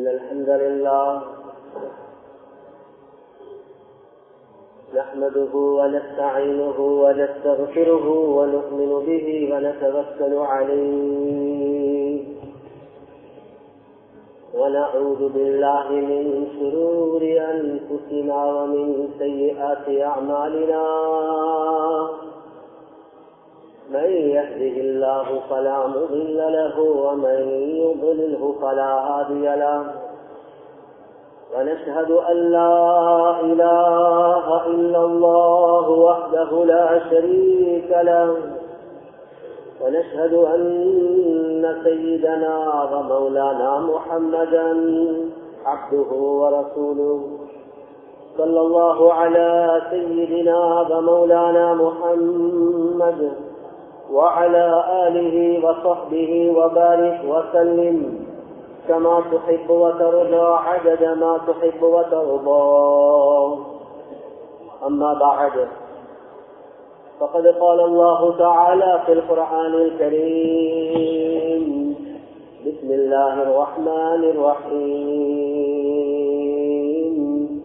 إن الحمد لله نحمده ونستعينه ونستغفره ونؤمن به ونتوكل عليه ونعوذ بالله من شرور أنفسنا ومن سيئات أعمالنا من يهده الله فلا مضل له ومن يضلله فلا هادي له ونشهد أن لا إله إلا الله وحده لا شريك له ونشهد أن سيدنا ومولانا محمدا عبده ورسوله صلى الله على سيدنا ومولانا محمد وعلى آله وصحبه وبارك وسلم كما تحب وترضى عدد ما تحب وترضى أما بعد فقد قال الله تعالى في القرآن الكريم بسم الله الرحمن الرحيم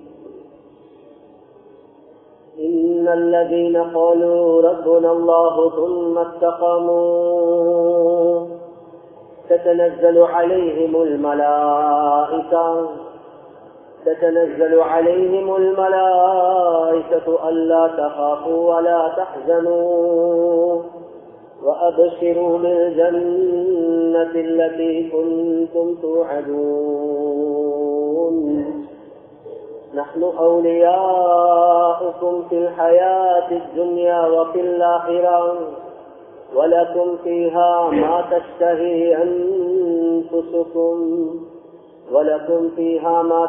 إن الذين قالوا ربنا الله ثم استقاموا تتنزل عليهم الملائكة تتنزل عليهم الملائكة ألا تخافوا ولا تحزنوا وأبشروا بالجنة التي كنتم توعدون نحن أولياؤكم في الحياة الدنيا وفي الآخرة ولكم فيها ما تشتهي أنفسكم ولكم فيها ما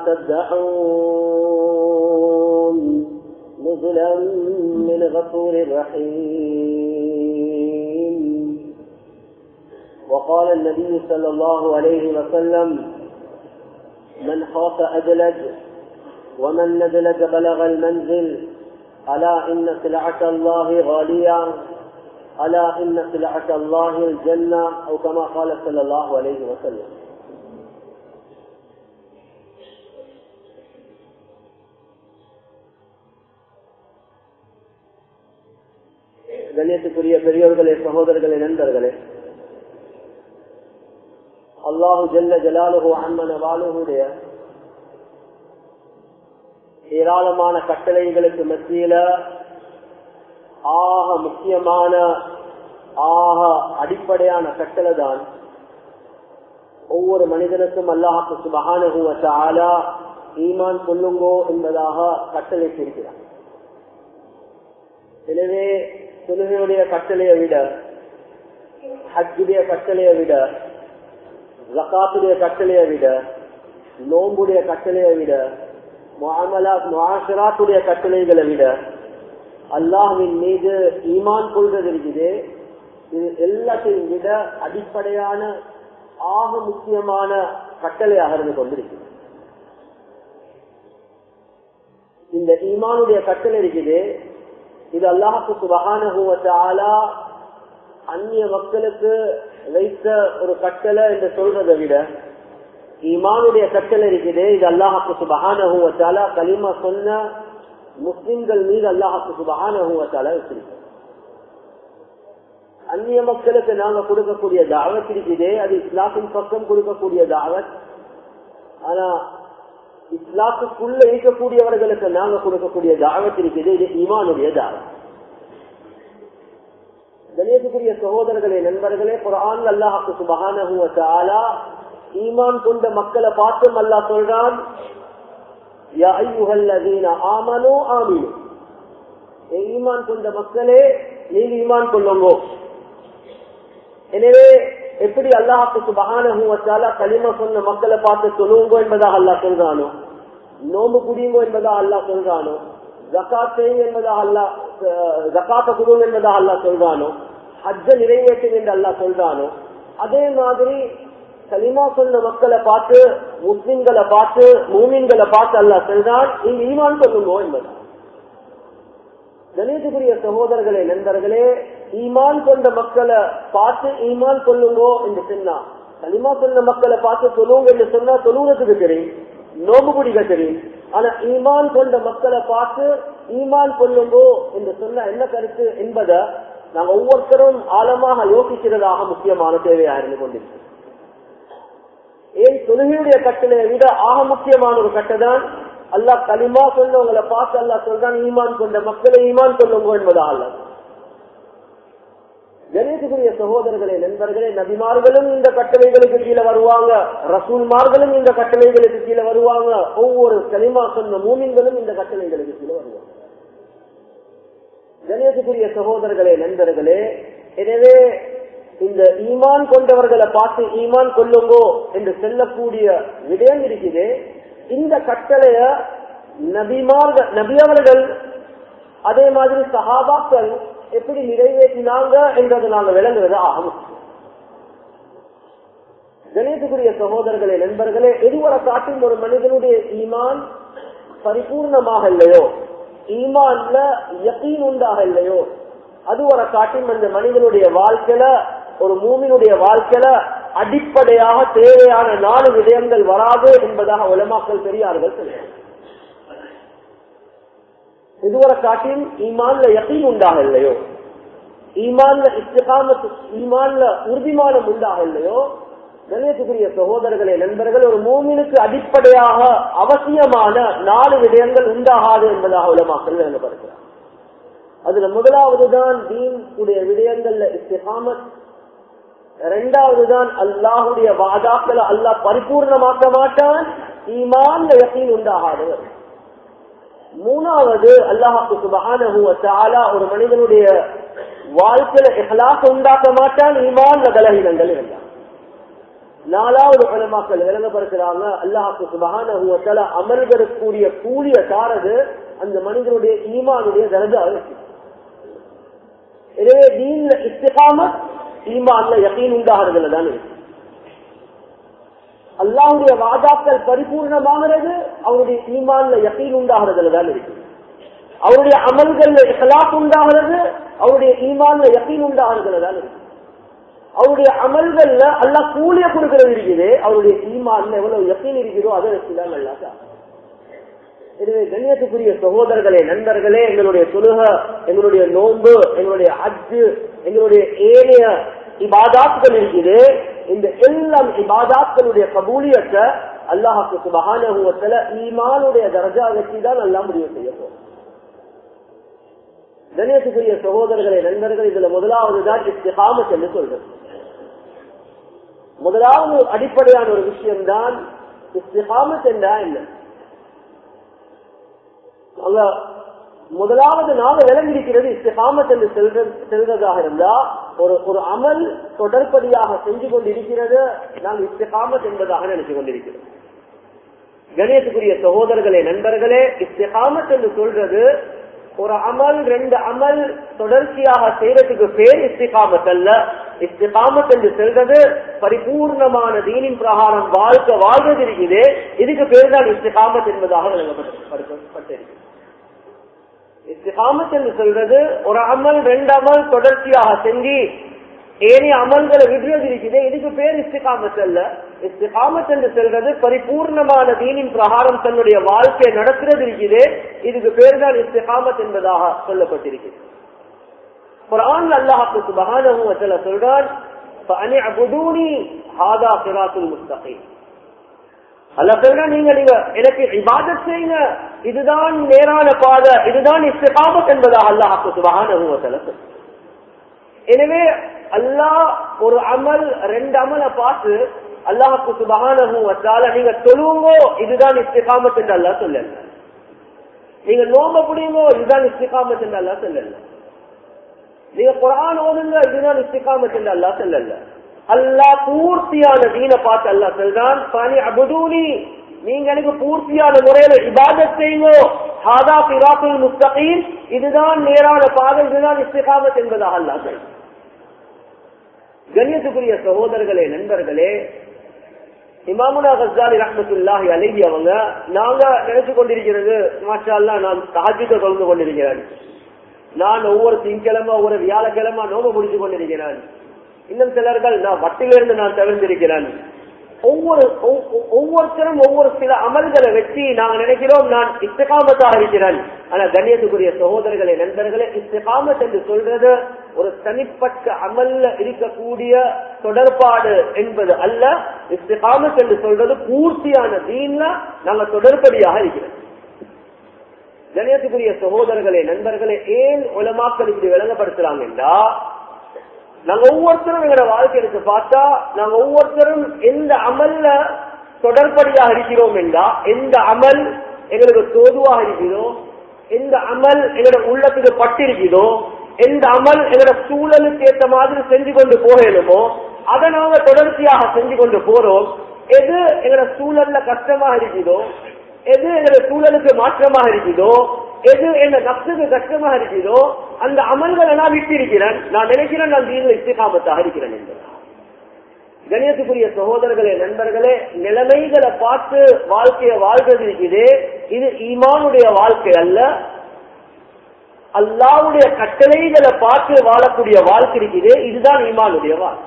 تدعون نزلا من غفور رحيم وقال النبي صلى الله عليه وسلم من خاف أدلج ومن ندلج بلغ المنزل ألا إن سلعة الله غالية ألا إن سلعة الله الجنة أو كما قال صلى الله عليه وسلم கண்ணியத்துக்குரிய பெரியோர்களே சகோதரர்களே நண்பர்களே அல்லாஹு ஜல்ல ஜலாலுஹு அம்மன வாலுடைய ஏராளமான கட்டளைகளுக்கு மத்தியில ஆக முக்கியமான ஆக அடிப்படையான கட்டளை தான் ஒவ்வொரு மனிதனுக்கும் அல்லாஹு சுபகான ஈமான் கொள்ளுங்கோ என்பதாக கட்டளைத்திருக்கிறார் எனவே தொழுகையுடைய கட்டளையை விட ஹஜ்ஜுடைய கட்டளையை விட ஜக்காத்துடைய கட்டளையை விட நோம்புடைய கட்டளையை விட முஆஷராத்துடைய கட்டளைகளை விட அல்லாஹின் மீது ஈமான் கொள்வது இருக்குது இது எல்லாத்தையும் விட அடிப்படையான ஆக முக்கியமான கட்டளையாக இருந்து கொண்டிருக்கிறது இந்த ஈமானுடைய கட்டளை இருக்குது இது அல்லாஹுக்கு சுபகான அந்நிய மக்களுக்கு வைத்த ஒரு கட்டளை என்று சொல்றதை விட ஈமானுடைய கட்டளை இருக்குது இது அல்லாஹாக்கு சுபகான களிமா சொன்ன முஸ்லிம்கள் மீது அல்லாஹாக்கு சுபகான வச்சிருக்க அந்நிய மக்களுக்கு நாங்க கொடுக்கக்கூடிய தாவத் இருக்குது அது இஸ்லாத்தின் பக்கம் கொடுக்கக்கூடிய தாவத் ஆனா இஸ்லாத்துக்குள்ள இருக்கக்கூடியவர்களுக்கு நாங்க கொடுக்கக்கூடிய தாவத் இருக்குது இது ஈமானுடைய தாவத் கணேசக்குரிய சகோதரர்களே நண்பர்களே குரான் அல்லாஹாக்கு சுபகான ஈமான் கொண்ட மக்களை பார்த்தும் அல்லா சொல்றான் ஆமனோ ஆமினோ ஈமான் கொண்ட மக்களே நீங்க ஈமான் கொள்ளுங்க எனவே எப்படி அல்லாஹாக்கு சுபகான களிம சொன்ன மக்களை பார்த்து சொல்லுவோங்கோ என்பதாக அல்லா சொல்றானோ நோம்பு குடியுங்கோ என்பதாக அல்லா சொல்றானோ ஜக்காத் செய்யுங்க என்பதாக அல்லா ஜக்காத்த குடுங்க என்பதாக அல்லா சொல்றானோ ஹஜ்ஜ நிறைவேற்றும் என்று அல்லா சொல்றானோ அதே மாதிரி கலிமா சொன்ன மக்களை பார்த்து முஸ்லிம்களை பார்த்து மூமின்களை பார்த்து அல்லா சொல்றான் நீங்க ஈமான் சொல்லுங்க என்பதா கணேசக்குரிய சகோதரர்களே நண்பர்களே ஈமான் கொண்ட மக்களை பார்த்து ஈமான் கொள்ளுங்கோ என்று சொன்னா களிமா சொன்ன மக்களை பார்த்து தொழுவுங்க என்று சொன்னா தொழுவுறதுக்கு தெரியும் நோம்பு பிடிக்க தெரியும் ஆனா ஈமான் கொண்ட மக்களை பார்த்து ஈமான் கொள்ளுங்கோ என்று சொன்ன என்ன கருத்து என்பதை நாங்க ஒவ்வொருத்தரும் ஆழமாக யோசிக்கிறதாக முக்கியமான தேவையா இருந்து கொண்டிருக்கிறோம் ஏன் தொழுகையுடைய கட்டளையை விட ஆக முக்கியமான ஒரு கட்டதான் அல்லாஹ் களிமா சொன்னவங்களை பார்த்து அல்லாஹ் சொல்றான் ஈமான் கொண்ட மக்களை ஈமான் கொள்ளுங்க என்பதா அல்ல கணேசகுரிய சகோதரர்களே நண்பர்களே நபிமார்களும் இந்த கட்டளைகளுக்கு கீழே வருவாங்க ரசூல்மார்களும் இந்த கட்டளைகளுக்கு கீழே வருவாங்க ஒவ்வொரு களிமா சொன்ன மூமின்களும் இந்த கட்டளைகளுக்கு கீழே வருவாங்க கணேசகுரிய சகோதரர்களே நண்பர்களே எனவே இந்த ஈமான் கொண்டவர்களை பார்த்து ஈமான் கொள்ளுங்கோ என்று செல்லக்கூடிய விடயம் இருக்குது இந்த கட்டளைய நபிமார்கள் நபியவர்கள் அதே மாதிரி சஹாபாக்கள் எப்படி நிறைவேற்றினாங்க என்றது நாங்க விளங்குறது ஆகும் கணேசக்குரிய சகோதரர்களே நண்பர்களே எதுவரை காட்டும் ஒரு மனிதனுடைய ஈமான் பரிபூர்ணமாக இல்லையோ ஈமான்ல யக்கீன் உண்டாக இல்லையோ அதுவரை காட்டும் அந்த மனிதனுடைய வாழ்க்கையில ஒரு மூமினுடைய வாழ்க்கையில அடிப்படையாக தேவையான நாலு விடயங்கள் வராது என்பதாக உலமாக்கள் பெரியார்கள் சொல்லுவாங்க இதுவரை காட்டியும் ஈமான்ல யக்கீன் உண்டாக இல்லையோ ஈமான்ல இஸ்திகாமத்து ஈமான்ல உறுதிமானம் உண்டாக இல்லையோ கணேசக்குரிய சகோதரர்களே நண்பர்கள் ஒரு மூமினுக்கு அடிப்படையாக அவசியமான நாலு விடயங்கள் உண்டாகாது என்பதாக உலமாக்கள் விளங்கப்படுகிறார் அதுல முதலாவதுதான் தீன் உடைய விடயங்கள்ல இஸ்திகாமத் இரண்டாவதுதான் அல்லாஹுடைய வாதாக்களை அல்லாஹ் பரிபூர்ணமாக்க மாட்டான் ஈமான்ல யக்கீன் உண்டாகாதவர் மூணாவது அல்லாஹாக்கு சுபகான ஒரு மனிதனுடைய வாழ்க்கையில இஹ்லாஸ் உண்டாக்க மாட்டான் ஈமான் பலகீனங்கள் இருந்தான் நாலாவது உலமாக்கள் விளங்கப்படுத்துறாங்க அல்லாஹாக்கு சுபகான அமல்களுக்குரிய கூலிய தாரது அந்த மனிதனுடைய ஈமானுடைய தரது இருக்கு எனவே தீன்ல இஸ்திகாம ஈமான்ல யக்கீன் உண்டாகிறதுல தான் இருக்கு அல்லாவுடைய வாதாக்கள் பரிபூர்ணமாகிறது அவருடைய ஈமான்ல யக்கீன் உண்டாகிறதுல தான் இருக்கு அவருடைய அமல்கள்ல இஹலாப் உண்டாகிறது அவருடைய ஈமான்ல யக்கீன் உண்டாகிறதுல தான் இருக்கு அவருடைய அமல்கள்ல அல்லாஹ் கூலிய கொடுக்கிறது இருக்குது அவருடைய ஈமான்ல எவ்வளவு யக்கீன் இருக்குதோ அதை வச்சுதான் அல்லாக்கா எனவே கண்ணியத்துக்குரிய சகோதரர்களே நண்பர்களே எங்களுடைய தொழுக எங்களுடைய நோன்பு எங்களுடைய அஜு எங்களுடைய ஏனைய இபாதாத்கள் இருக்குது இந்த எல்லாம் இபாதாத்களுடைய கபூலியத்தை அல்லாஹாக்கு சுபகான ஈமானுடைய தரஜா வச்சு தான் எல்லாம் முடிவு செய்ய போகும் கணேசுக்குரிய சகோதரர்களே நண்பர்கள் இதுல முதலாவது தான் இஸ்திகாமத் என்று சொல்றது முதலாவது அடிப்படையான ஒரு விஷயம் தான் இஸ்திகாமத் என்றா என்ன அங்க முதலாவது நாங்க விளங்கியிருக்கிறது இஸ்திகாமத் என்று செல்வதாக இருந்தா ஒரு ஒரு அமல் தொடர்படியாக செஞ்சு கொண்டிருக்கிறது நாங்கள் இஸ்திகாமத் என்பதாக நினைச்சு கொண்டிருக்கிறோம் கணேசுக்குரிய சகோதரர்களே நண்பர்களே இஸ்திகாமத் என்று சொல்றது ஒரு அமல் ரெண்டு அமல் தொடர்ச்சியாக செய்யறதுக்கு பேர் இஸ்திகாமத் அல்ல இஸ்திகாமத் என்று சொல்றது பரிபூர்ணமான தீனின் பிரகாரம் வாழ்க்கை வாழ்வது இருக்குது இதுக்கு பேர் தான் இஸ்திகாமத் என்பதாக விளங்கப்பட்டிருக்கிறது இஸ்திகாமத் என்று சொல்றது ஒரு அமல் ரெண்டு அமல் தொடர்ச்சியாக செஞ்சு ஏனைய அமல்களை விடுறது இருக்குது இதுக்கு பேர் இஸ்திகாமத் அல்ல இஸ்திகாமத் என்று சொல்றது பரிபூர்ணமான தீனின் பிரகாரம் தன்னுடைய வாழ்க்கையை நடத்துறது இருக்குது இதுக்கு பேர் தான் இஸ்திகாமத் என்பதாக சொல்லப்பட்டிருக்கிறது குரான் அல்லாஹாக்கு சுபகான சொல்றான் அல்ல சொல்ற நீங்க நீங்க எனக்கு இபாதத் செய்யுங்க இதுதான் நேரான பாதை இதுதான் இஸ்திகாமத் என்பதாக அல்லாஹாக்கு சுபகான எனவே அல்லாஹ் ஒரு அமல் ரெண்டு அமலை பார்த்து அல்லாஹுக்கு சுபகானகும் வச்சால நீங்க தொழுவுங்கோ இதுதான் இஸ்திகாமத் என்று அல்லா சொல்லல நீங்க நோம்ப புடியுங்கோ இதுதான் இஸ்திகாமத் என்று அல்லா சொல்லல நீங்க குரான் ஓதுங்க இதுதான் இஸ்திகாமத் என்று அல்லா சொல்லல அல்லாஹ் பூர்த்தியான தீன பார்த்து அல்லா சொல்றான் பனி அபுதூனி நீங்க எனக்கு பூர்த்தியான முறையில இபாதத் செய்யுங்கோ ஹாதா பிராக்குல் முஸ்தகீம் இதுதான் நேரான பாதை இதுதான் இஸ்திகாமத் என்பதாக அல்லா சொல்றான் கண்ணியத்துக்குரிய சகோதரர்களே நண்பர்களே இமாமுனா கஸ்தாலி ரஹமத்துல்லாஹி அலைஹி அவங்க நாங்க நினைச்சு கொண்டிருக்கிறது மாஷா நான் தாஜிக்க தொழுந்து கொண்டிருக்கிறேன் நான் ஒவ்வொரு திங்கிழமை ஒவ்வொரு வியாழக்கிழமை நோம்ப முடிச்சு கொண்டிருக்கிறேன் இன்னும் சிலர்கள் நான் வட்டிலிருந்து நான் தவிர்த்திருக்கிறேன் ஒவ்வொரு ஒவ்வொ- ஒவ்வொருத்தரும் ஒவ்வொரு சில அமல்களை வச்சு நாங்க நினைக்கிறோம் நான் இஸ்திகாமத்தாக இருக்கிறேன் ஆனா கண்ணியத்துக்குரிய சகோதரர்களே நண்பர்களே இஸ்திகாமத் என்று சொல்றது ஒரு தனிப்பட்ட அமல்ல இருக்கக்கூடிய தொடர்பாடு என்பது அல்ல இஸ்திகாமத் என்று சொல்றது பூர்த்தியான தீன்ல நாங்க தொடர்படியாக இருக்கிறோம் கணியத்துக்குரிய சகோதரர்களே நண்பர்களே ஏன் உலமாக்கள் இப்படி விளங்கப்படுத்துறாங்கன்னா நாங்க ஒவ்வொருத்தரும் எங்களோட வாழ்க்கை எடுத்து பார்த்தா நாங்க ஒவ்வொருத்தரும் எந்த அமல்ல தொடர்படியாக இருக்கிறோம் என்றா எந்த அமல் எங்களுக்கு தோதுவாக இருக்கிறதோ எந்த அமல் எங்களோட உள்ளத்துக்கு பட்டிருக்கிறதோ எந்த அமல் எங்களோட சூழலுக்கு ஏற்ற மாதிரி செஞ்சு கொண்டு போகணுமோ அதை நாங்க தொடர்ச்சியாக செஞ்சு கொண்டு போறோம் எது எங்களோட சூழல்ல கஷ்டமாக இருக்குதோ எது எங்களோட சூழலுக்கு மாற்றமாக இருக்குதோ எது என்ன நப்சுக்கு கஷ்டமாக இருக்குதோ அந்த அமல்களை நான் விட்டு இருக்கிறேன் நான் நினைக்கிறேன் நான் தீனில் இஸ்திகாமத்தாக இருக்கிறேன் என்று கணியத்துக்குரிய சகோதரர்களே நண்பர்களே நிலைமைகளை பார்த்து வாழ்க்கையை வாழ்றது இருக்குது இது ஈமானுடைய வாழ்க்கை அல்ல அல்லாவுடைய கட்டளைகளை பார்த்து வாழக்கூடிய வாழ்க்கை இருக்குது இதுதான் ஈமானுடைய வாழ்க்கை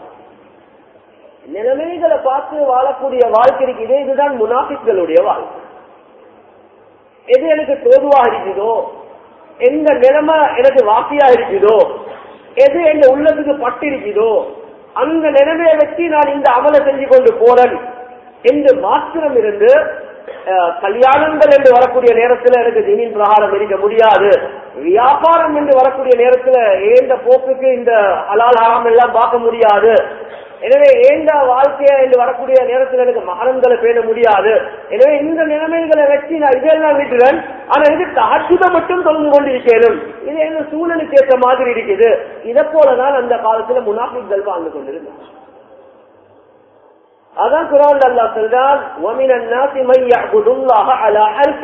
நிலைமைகளை பார்த்து வாழக்கூடிய வாழ்க்கை இருக்குது இதுதான் முனாஃபிக்களுடைய வாழ்க்கை எது எனக்கு தோதுவாக இருக்குதோ எந்த நிலைமை எனக்கு வாசியா இருக்குதோ எது என் உள்ளத்துக்கு பட்டு இருக்குதோ அந்த நிலைமையை வச்சு நான் இந்த அமலை செஞ்சு கொண்டு போறேன் என்று மாத்திரம் இருந்து அஹ், கல்யாணங்கள் என்று வரக்கூடிய நேரத்தில் எனக்கு ஜமீன் பிரகாரம் இருக்க முடியாது வியாபாரம் என்று வரக்கூடிய நேரத்தில் ஏந்த போக்குக்கு இந்த ஹலால் ஹராம் எல்லாம் பார்க்க முடியாது எனவே ஏண்ட வாழ்க்கைய என்று வரக்கூடிய நேரத்தில் எனக்கு மகனங்களை பேண முடியாது எனவே இந்த நிலைமைகளை வச்சு நான் இதெல்லாம் விட்டுறேன் ஆனா இது தகச்சுத மட்டும் தொழுந்து கொண்டிருக்கணும் இது என்ன சூழலுக்கு ஏற்ற மாதிரி இருக்குது இதை போலதான் அந்த காலத்துல முனாஃபிக்கள் வாழ்ந்து கொண்டிருந்தாங்க அதான் குரான் அல்லாஹ் சொல்றான் وَمِنَ النَّاسِ مَن يَعْبُدُ اللَّهَ عَلَى حَرْفٍ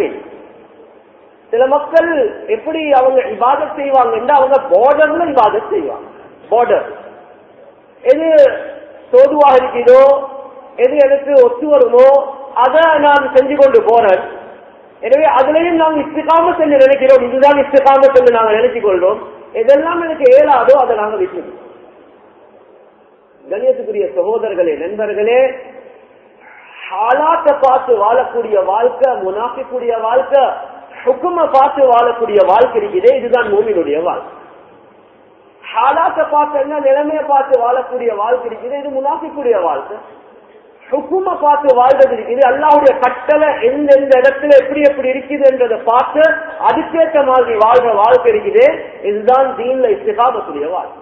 சில மக்கள் எப்படி அவங்க இபாதத் செய்வாங்கன்னா அவங்க பார்டர்ல இபாதத் செய்வாங்க பார்டர் எது தோதுவாக இருக்குதோ எது எனக்கு ஒத்து வருமோ அதை நான் செஞ்சு கொண்டு போறேன் எனவே அதுலயும் நாங்கள் இஸ்திகாமத் என்று நினைக்கிறோம் இதுதான் இஸ்திகாமத் என்று நாங்கள் நினைச்சுக் கொள்றோம் எதெல்லாம் எனக்கு ஏலாதோ அதை நாங்கள் விட்டுருவோம் கணியத்துக்குரிய சகோதரர்களே நண்பர்களே ஹாலாத்தை பார்த்து வாழக்கூடிய வாழ்க்கை முனாஃபிக்கூடிய வாழ்க்கை ஹுக்கும பார்த்து வாழக்கூடிய வாழ்க்கை இருக்குதே இதுதான் மூமினுடைய வாழ்க்கை ஹாலாத்தை பார்த்து என்ன நிலைமையை பார்த்து வாழக்கூடிய வாழ்க்கை இருக்குது இது முனாஃபிக்குடைய வாழ்க்கை ஹுக்கும பார்த்து வாழ்றது இருக்குது அல்லாவுடைய கட்டளை எந்தெந்த இடத்துல எப்படி எப்படி இருக்குது என்றதை பார்த்து அதுக்கேற்ற மாதிரி வாழ்ற வாழ்க்கை இருக்குது இதுதான் தீன்ல இஸ்திகாமத்துடைய வாழ்க்கை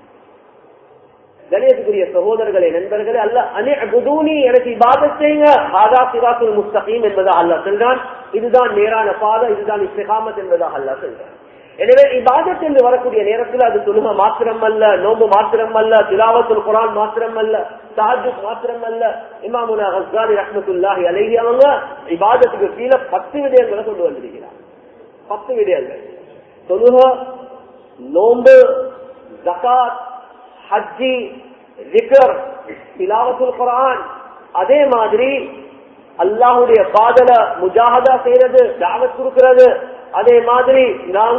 கணேசுக்குரிய சகோதரர்களே நண்பர்களே அல்ல அனே குதூனி எனக்கு இபாதத் செய்யுங்க ஆதா சிராத்துல் முஸ்தகீம் என்பதாக அல்ல சொல்றான் இதுதான் நேரான பாதை இதுதான் இஸ்திகாமத் என்பதாக அல்ல சொல்றான் எனவே இபாதத் என்று வரக்கூடிய நேரத்தில் அது தொழுக மாத்திரம் அல்ல நோம்பு மாத்திரம் அல்ல திலாவத்துல் குரான் மாத்திரம் அல்ல தாஜுத் மாத்திரம் அல்ல இமாமுனா ஹஸ்காரி ரஹ்மத்துல்லாஹி அலைஹி அவங்க இபாதத்துக்கு கீழே பத்து விடயங்களை கொண்டு வந்திருக்கிறார் பத்து விடயங்கள் தொழுக நோம்பு ஜகாத் ஹஜ்ஜி ஜிகர் திலாவத்துல் குரான் அதே மாதிரி அல்லாஹுடைய பாதல முஜாஹதா செய்யறது தாவத் கொடுக்கிறது அதே மாதிரி நாங்க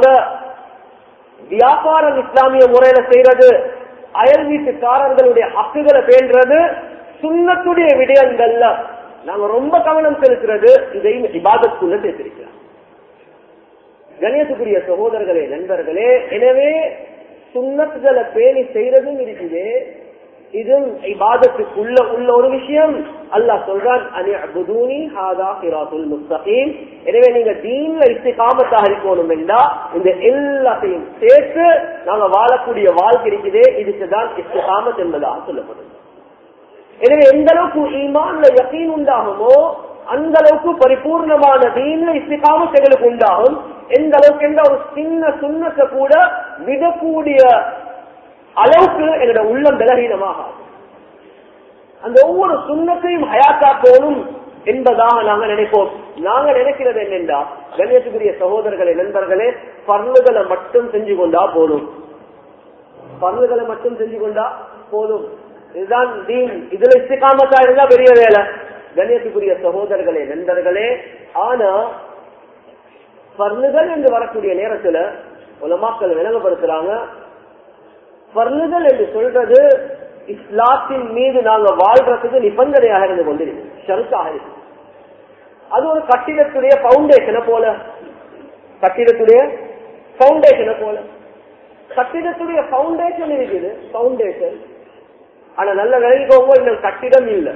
வியாபாரம் இஸ்லாமிய முறையில செய்யறது அயல் வீட்டுக்காரர்களுடைய ஹக்குகளை பேண்டுறது சுண்ணத்துடைய விடயங்கள்ல நாங்க ரொம்ப கவனம் செலுத்துறது இதையும் இபாதத்துக்குள்ள சேர்த்திருக்கிறோம் கணேசுக்குரிய சகோதரர்களே நண்பர்களே எனவே சுண்ணத்துகளை பேணி செய்யறதும் இருக்குது இதுவும் இபாதத்துக்குள்ள உள்ள ஒரு விஷயம் அல்லாஹ் சொல்றான் அனிஅபுதூனி ஹாதா சிராத்துல் முஸ்தகீம் எனவே நீங்க தீன்ல இஸ்திகாமத்தாக இருக்கணும் என்றா இந்த எல்லாத்தையும் சேர்த்து நாங்க வாழக்கூடிய வாழ்க்கை இருக்குதே இதுக்கு தான் இஸ்திகாமத் என்பதாக சொல்லப்படுது எனவே எந்த அளவுக்கு ஈமான்ல யக்கீன் உண்டாகுமோ அந்த அளவுக்கு பரிபூர்ணமான தீன்ல இஸ்திகாமத் எங்களுக்கு உண்டாகும் எந்த அளவுக்கு எந்த ஒரு சின்ன சுண்ணத்தை கூட விடக்கூடிய அளவுக்கு எங்களோட உள்ளம் பலகீனமாக ஆகும். அந்த ஒவ்வொரு சுண்ணத்தையும் ஹயாத்தாக்கோனும் என்பதாக நாங்க நினைப்போம் நாங்க நினைக்கிறது என்னென்றா கண்ணியத்துக்குரிய சகோதரர்களே நண்பர்களே பர்ணுகளை மட்டும் செஞ்சு கொண்டா போதும் பர்ணுகளை மட்டும் செஞ்சு கொண்டா போதும் இதுதான் தீன் இதுல இஸ்திகாமத்தா இருந்தா பெரிய வேலை கண்ணியத்துக்குரிய சகோதரர்களே நண்பர்களே ஆனா பர்ணுகள் என்று வரக்கூடிய நேரத்துல உலமாக்கள் விளங்கப்படுத்துறாங்க பர்ணுகள் என்று சொல்றது இஸ்லாத்தின் மீது நாங்க வாழ்றதுக்கு நிபந்தனையாக இருந்து கொண்டிருக்கு ஷருத்தாக இருக்கு அது ஒரு கட்டிடத்துடைய பவுண்டேஷனை போல கட்டிடத்துடைய பவுண்டேஷனை போல கட்டிடத்துடைய பவுண்டேஷன் இருக்குது பவுண்டேஷன் ஆனா நல்ல விளைவிக்கோங்க இந்த கட்டிடம் இல்ல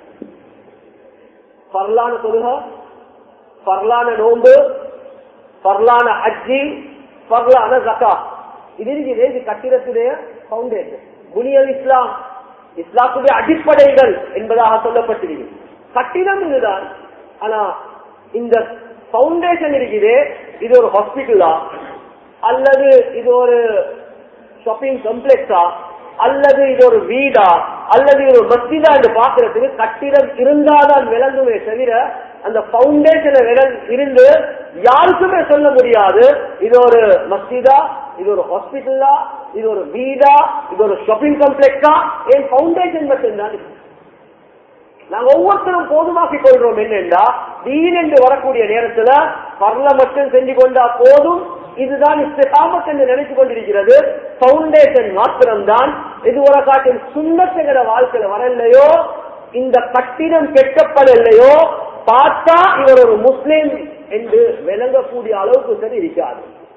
பரலான தொழுகா பரலான நோன்பு பரலான அஜி பரலான ஜக்கா இது இருக்குது இது கட்டிடத்துடைய பவுண்டேஷன் புனியல் இஸ்லாம் இஸ்லாத்துடைய அடிப்படைகள் என்பதாக சொல்லப்பட்டிருக்கு கட்டிடம் இதுதான் ஆனா இந்த பவுண்டேஷன் இருக்குது இது ஒரு ஹாஸ்பிட்டலா அல்லது இது ஒரு ஷாப்பிங் காம்ப்ளெக்ஸா அல்லது இது ஒரு வீடா அல்லது இது ஒரு மஸ்ஜிதா என்று பாக்குறதுக்கு கட்டிடம் இருந்தாதான் விளங்குமே தவிர அந்த பவுண்டேஷன் இருந்து யாருக்குமே சொல்ல முடியாது இது ஒரு மஸ்ஜிதா இது ஒரு ஹாஸ்பிட்டலா இது ஒரு வீடா இது ஒரு ஷாப்பிங் காம்ப்ளெக்ஸா என் பவுண்டேஷன் மட்டும்தான் நாங்க ஒவ்வொருத்தரும் போதுமாக்கிக் கொள்றோம் என்னென்றா தீன் என்று வரக்கூடிய நேரத்துல பரல மட்டும் செஞ்சு கொண்டா போதும் இதுதான் இஸ்லாமத் என்று நினைச்சு கொண்டிருக்கிறது பவுண்டேஷன் மாத்திரம்தான் இது ஒரு காட்டில் சுண்ணத்துங்கிற வாழ்க்கையில வரலையோ இந்த கட்டிடம் கெட்டப்படலையோ பார்த்தா இவர் ஒரு முஸ்லிம் என்று விளங்கக்கூடிய அளவுக்கு சரி இருக்காது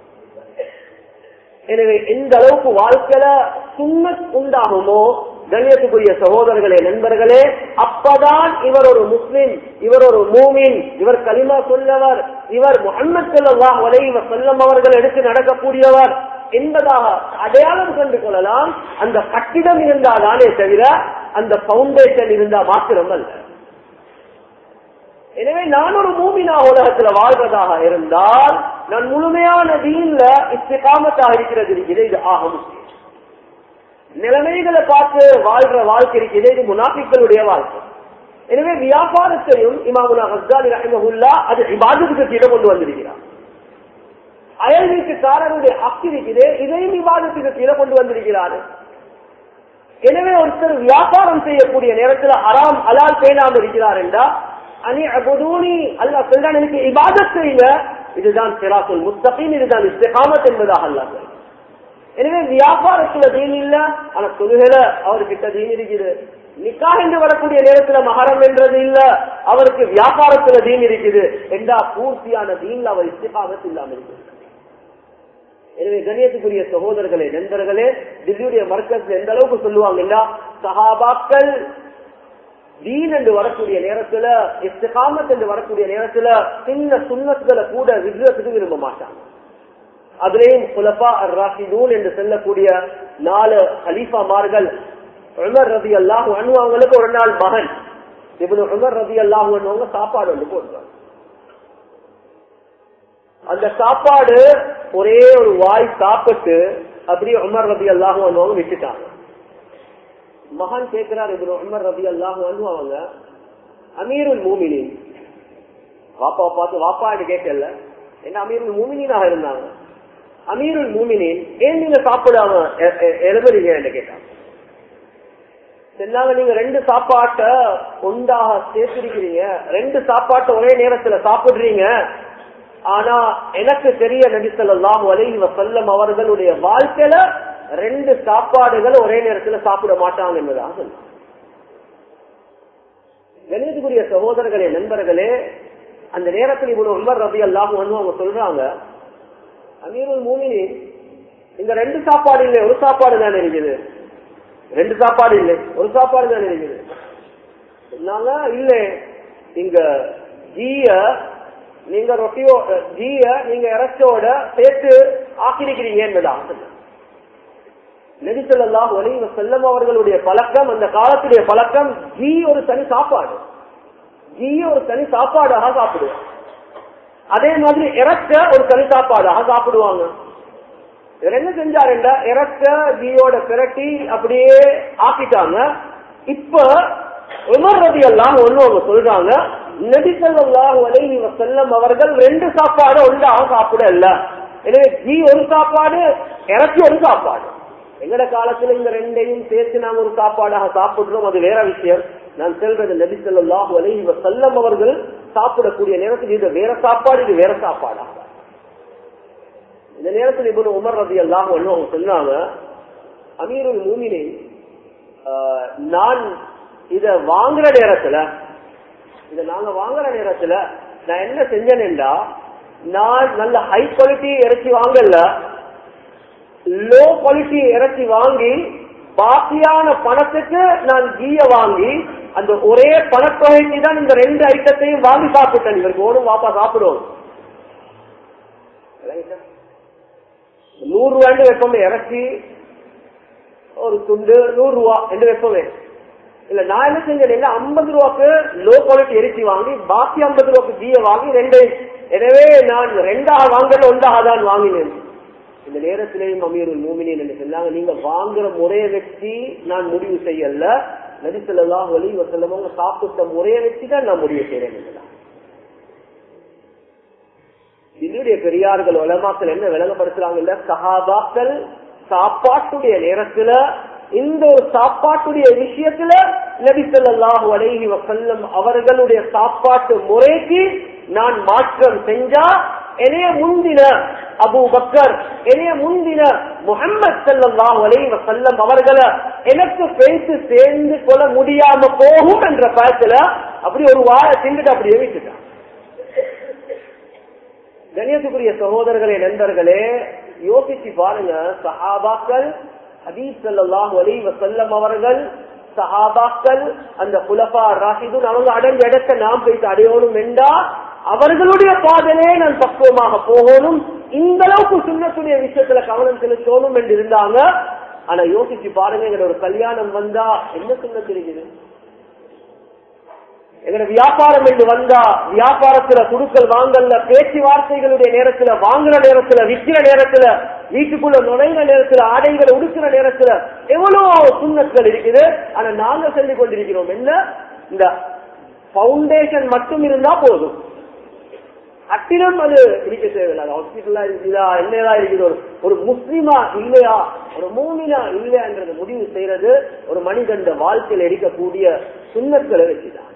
எனவே எந்த அளவுக்கு வாழ்க்கையில சுண்ணத் உண்டாகுமோ கண்ணியத்துக்குரிய சகோதரர்களே நண்பர்களே அப்பதான் இவர் ஒரு முஸ்லிம் இவர் ஒரு மூமின் இவர் கலிமா சொல்லவர் இவர் முகமது சல்லாஹ் வலைவ செல்லம் அவர்கள் எடுத்து நடக்கக்கூடியவர் என்பதாக அடையாளம் கண்டு கொள்ளலாம் அந்த கட்டிடம் இருந்தால்தானே தவிர அந்த பவுண்டேஷன் இருந்தா மாத்திரம் அல்ல எனவே நான் ஒரு மூமினா உலகத்துல வாழ்வதாக இருந்தால் நான் முழுமையான தீன்ல இஸ்திகாமத்தாக இருக்கிறது இருக்கிறது இது ஆக முக்கியம் நிலைமைகளை பார்த்து வாழ்ற வாழ்க்கை இருக்கிறது இது முனாஃபிக்களுடைய வாழ்க்கை எனவே வியாபாரத்தையும் இமாமுனா ஹஸ்தாலி ரஹிமஹுல்லா அது இபாதத்துக்கு கீழே கொண்டு வந்திருக்கிறார் அயல் வீட்டுக்காரருடைய ஹக்கு இருக்குது இதையும் விவாதத்துக்கு கீழே கொண்டு வந்திருக்கிறாரு எனவே ஒருத்தர் வியாபாரம் செய்யக்கூடிய நேரத்தில் அறாம் அலால் பேணாமல் இருக்கிறார் என்றா அனி அபுதூனி அல்லா சொல்றான் எனக்கு இபாதத் செய்யுங்க இதுதான் சிராசுல் முஸ்தகின் இதுதான் இஸ்திகாமத் என்பதாக அல்லா சொல்றான் எனவே வியாபாரத்துல தீன் இல்ல ஆனா தொழுகையில அவர்கிட்ட தீன் இருக்குது நிக்கா என்று வரக்கூடிய நேரத்துல மகரம் என்றது இல்ல அவருக்கு வியாபாரத்துல தீன் இருக்குது என்றா பூர்த்தியான தீன்ல அவர் இஸ்திகாமத் இல்லாம இருக்குது எனவே கணியத்துக்குரிய சகோதரர்களே நண்பர்களே தில்லியுடைய மர்க்கத்தில் எந்த அளவுக்கு சொல்லுவாங்கன்னா சஹாபாக்கள் தீன் என்று வரக்கூடிய நேரத்துல இஸ்திகாமத் என்று வரக்கூடிய நேரத்துல சின்ன சுண்ணத்துகளை கூட விடுறதுக்கு விரும்ப மாட்டாங்க அதுலேயும் குலப்பா ராஷிதூன் என்று சொல்லக்கூடிய நாலு ஹலீஃபாமார்கள் உமர் ரதி அல்லாஹ் அணுவாங்களுக்கு ஒரு நாள் மகன் இவனு உமர் ரதி அல்லாஹ் அணுவாங்க சாப்பாடு வந்து போடுறாங்க அந்த சாப்பாடு ஒரே ஒரு வாய் சாப்பிட்டு அப்படியே உமர் ரதி அல்லாஹ் அணுவாங்க விட்டுட்டாங்க மகான் கேட்கிறார் இவரு உமர் ரதி அல்லாஹ் அணுவாங்க அமீருல் மூமினின் வாப்பா பார்த்து வாப்பான்னு கேட்கல என்ன அமீருல் மூமினாக இருந்தாங்க அமீருல் மூமினின் ஏன் நீங்க சாப்பிடாம எழுதுறீங்க என்று கேட்டாங்க சொன்னாங்க நீங்க ரெண்டு சாப்பாட்டை ஒன்றாக சேர்த்திருக்கிறீங்க ரெண்டு சாப்பாட்டை ஒரே நேரத்துல சாப்பிடுறீங்க ஆனா எனக்கு தெரிய நடித்தலாம் வலைவ செல்லம் அவர்களுடைய வாழ்க்கையில ரெண்டு சாப்பாடுகள் ஒரே நேரத்துல சாப்பிட மாட்டாங்க என்பதாக சொன்னாங்க கணிதத்துக்குரிய சகோதரர்களே நண்பர்களே அந்த நேரத்தில் இவ்வளவு உமர் ரபி அல்லாஹ் அவங்க சொல்றாங்க அமீருல் மூமினி இந்த ரெண்டு சாப்பாடு இல்லை ஒரு சாப்பாடு தானே இருக்குது ரெண்டு சாப்பாடு இல்லை ஒரு சாப்பாடு தானே இருக்குது சொன்னாங்க இல்ல இங்க ஜீய நீங்க ரொட்டியோ ஜீய நீங்க இறச்சோட சேர்த்து ஆக்கிருக்கிறீங்க என்பதாக நெரிசல்லாம் ஒலிவ செல்லம் அவர்களுடைய பழக்கம் அந்த காலத்துடைய பழக்கம் ஜீ ஒரு தனி சாப்பாடு ஜீ ஒரு தனி சாப்பாடாக சாப்பிடுவாங்க அதே மாதிரி இறக்க ஒரு தனி சாப்பாடாக சாப்பிடுவாங்க இவர் என்ன செஞ்சாருண்டா இறக்க ஜீயோட பிரட்டி அப்படியே ஆக்கிட்டாங்க இப்ப உமர் ரதி எல்லாம் ஒண்ணு அவங்க சொல்றாங்க நபிசல்லாஹு அலைஹி வசல்லம் அவர்கள் ரெண்டு சாப்பாடு ஒன்றாக சாப்பிட இல்ல எனவே ஜீ ஒரு சாப்பாடு இறச்சி ஒரு சாப்பாடு எங்கட காலத்துல இந்த ரெண்டையும் சேர்த்து நாங்க ஒரு சாப்பாடாக சாப்பிடுறோம் அது வேற விஷயம் நான் சொல்றது நபி சொல்லாஹு அலைஹி வசல்லம் அவர்கள் சாப்பிடக்கூடிய நேரத்தில் இது வேற சாப்பாடு இது வேற சாப்பாடா இந்த நேரத்தில் இப்போ உமர் ரதி எல்லாம் அவங்க சொன்னாங்க அமீருல் மூமினே ஆஹ், நான் இத வாங்குற நேரத்துல இத நாங்க வாங்குற நேரத்துல நான் என்ன செஞ்சேன்டா நான் நல்ல ஹை குவாலிட்டி இறைச்சி வாங்கல லோ குவாலிட்டி இறைச்சி வாங்கி பாக்கியான பணத்துக்கு நான் கீய வாங்கி அந்த ஒரே பணத்தொகைக்கு தான் இந்த ரெண்டு ஐட்டத்தையும் வாங்கி சாப்பிட்டேன் இவருக்கு ஓடும் வாப்பா சாப்பிடுவோம் நூறு ரூபாய்னு வைப்போமே இறச்சி ஒரு துண்டு நூறு ரூபா என்று வைப்போமே இல்ல நான் என்ன செஞ்சேன் ஐம்பது ரூபாக்கு லோ குவாலிட்டி இறைச்சி வாங்கி பாக்கி ஐம்பது ரூபாய்க்கு கீய வாங்கி ரெண்டு எனவே நான் ரெண்டாக வாங்கல ஒன்றாக தான் வாங்கினேன் இந்த நேரத்திலேயும் அமீருல் மூமினின் என்று சொன்னாங்க நீங்க வாங்குற முறையை வச்சு நான் முடிவு செய்யல நடிசல்லாஹ் வழி செல்லவங்க சாப்பிட்ட முறையை வச்சு தான் நான் முடிவு செய்யறேன் என்றார். என்னுடைய பெரியார்கள் உலமாக்கள் என்ன விளங்கப்படுத்துறாங்க இல்ல சஹாபாக்கள் சாப்பாட்டுடைய நேரத்துல இந்த ஒரு சாப்பாட்டுடைய விஷயத்துல நபி ஸல்லல்லாஹு அலைஹி வஸல்லம் அவர்களுடைய சாப்பாட்டு முறைக்கு நான் மாற்றம் செஞ்சா என்னைய முந்தின அபு பக்கர் என்னைய முந்தின முகமது ஸல்லல்லாஹு அலைஹி வஸல்லம் அவர்களை எனக்கு பேசி சேர்ந்து கொள்ள முடியாம போகும் என்ற பயத்துல அப்படி ஒரு வாய திண்டுட்டு அப்படியே விட்டுட்டான் கணியத்துக்குரிய சகோதரர்களே நண்பர்களே யோசிச்சு பாருங்க சஹாபாக்கள் ஹபீப் ஸல்லல்லாஹு அலைஹி வஸல்லம் அவர்கள் சஹாபாக்கள் அந்த குலபா ராஷிதுன் அவங்க அடைஞ்ச இடத்தை நாம் போயிட்டு அடையணும் என்றா அவர்களுடைய பாதையிலே நான் பக்குவமாக போகணும் இந்த அளவுக்கு சுண்ணத்துடைய விஷயத்துல கவனம் செலுத்தணும் என்று இருந்தாங்க ஆனா யோசிச்சு பாருங்க எங்களோட ஒரு கல்யாணம் வந்தா என்ன சுண்ணத்து இருக்குது எங்கட வியாபாரம் என்று வந்தா வியாபாரத்துல குடுக்கல் வாங்கல்ல பேச்சுவார்த்தைகளுடைய நேரத்துல வாங்குற நேரத்துல விற்கிற நேரத்துல வீட்டுக்குள்ள நுழைகிற நேரத்துல ஆடைகளை உடுக்கிற நேரத்துல எவ்வளவு சுண்ணத்துகள் இருக்குது ஆனா நாங்க சொல்லிக் கொண்டிருக்கிறோம் என்ன இந்த பவுண்டேஷன் மட்டும் இருந்தா போதும் அட்டிலும் அது இருக்க தேவையில்லை ஹாஸ்பிட்டலா இருக்குதா என்னதா இருக்குது ஒரு ஒரு முஸ்லிமா இல்லையா ஒரு மூமினா இல்லையாங்கிறத முடிவு செய்யறது ஒரு மனிதன் வாழ்க்கையில் இருக்கக்கூடிய சுண்ணத்துகளை வச்சுதான்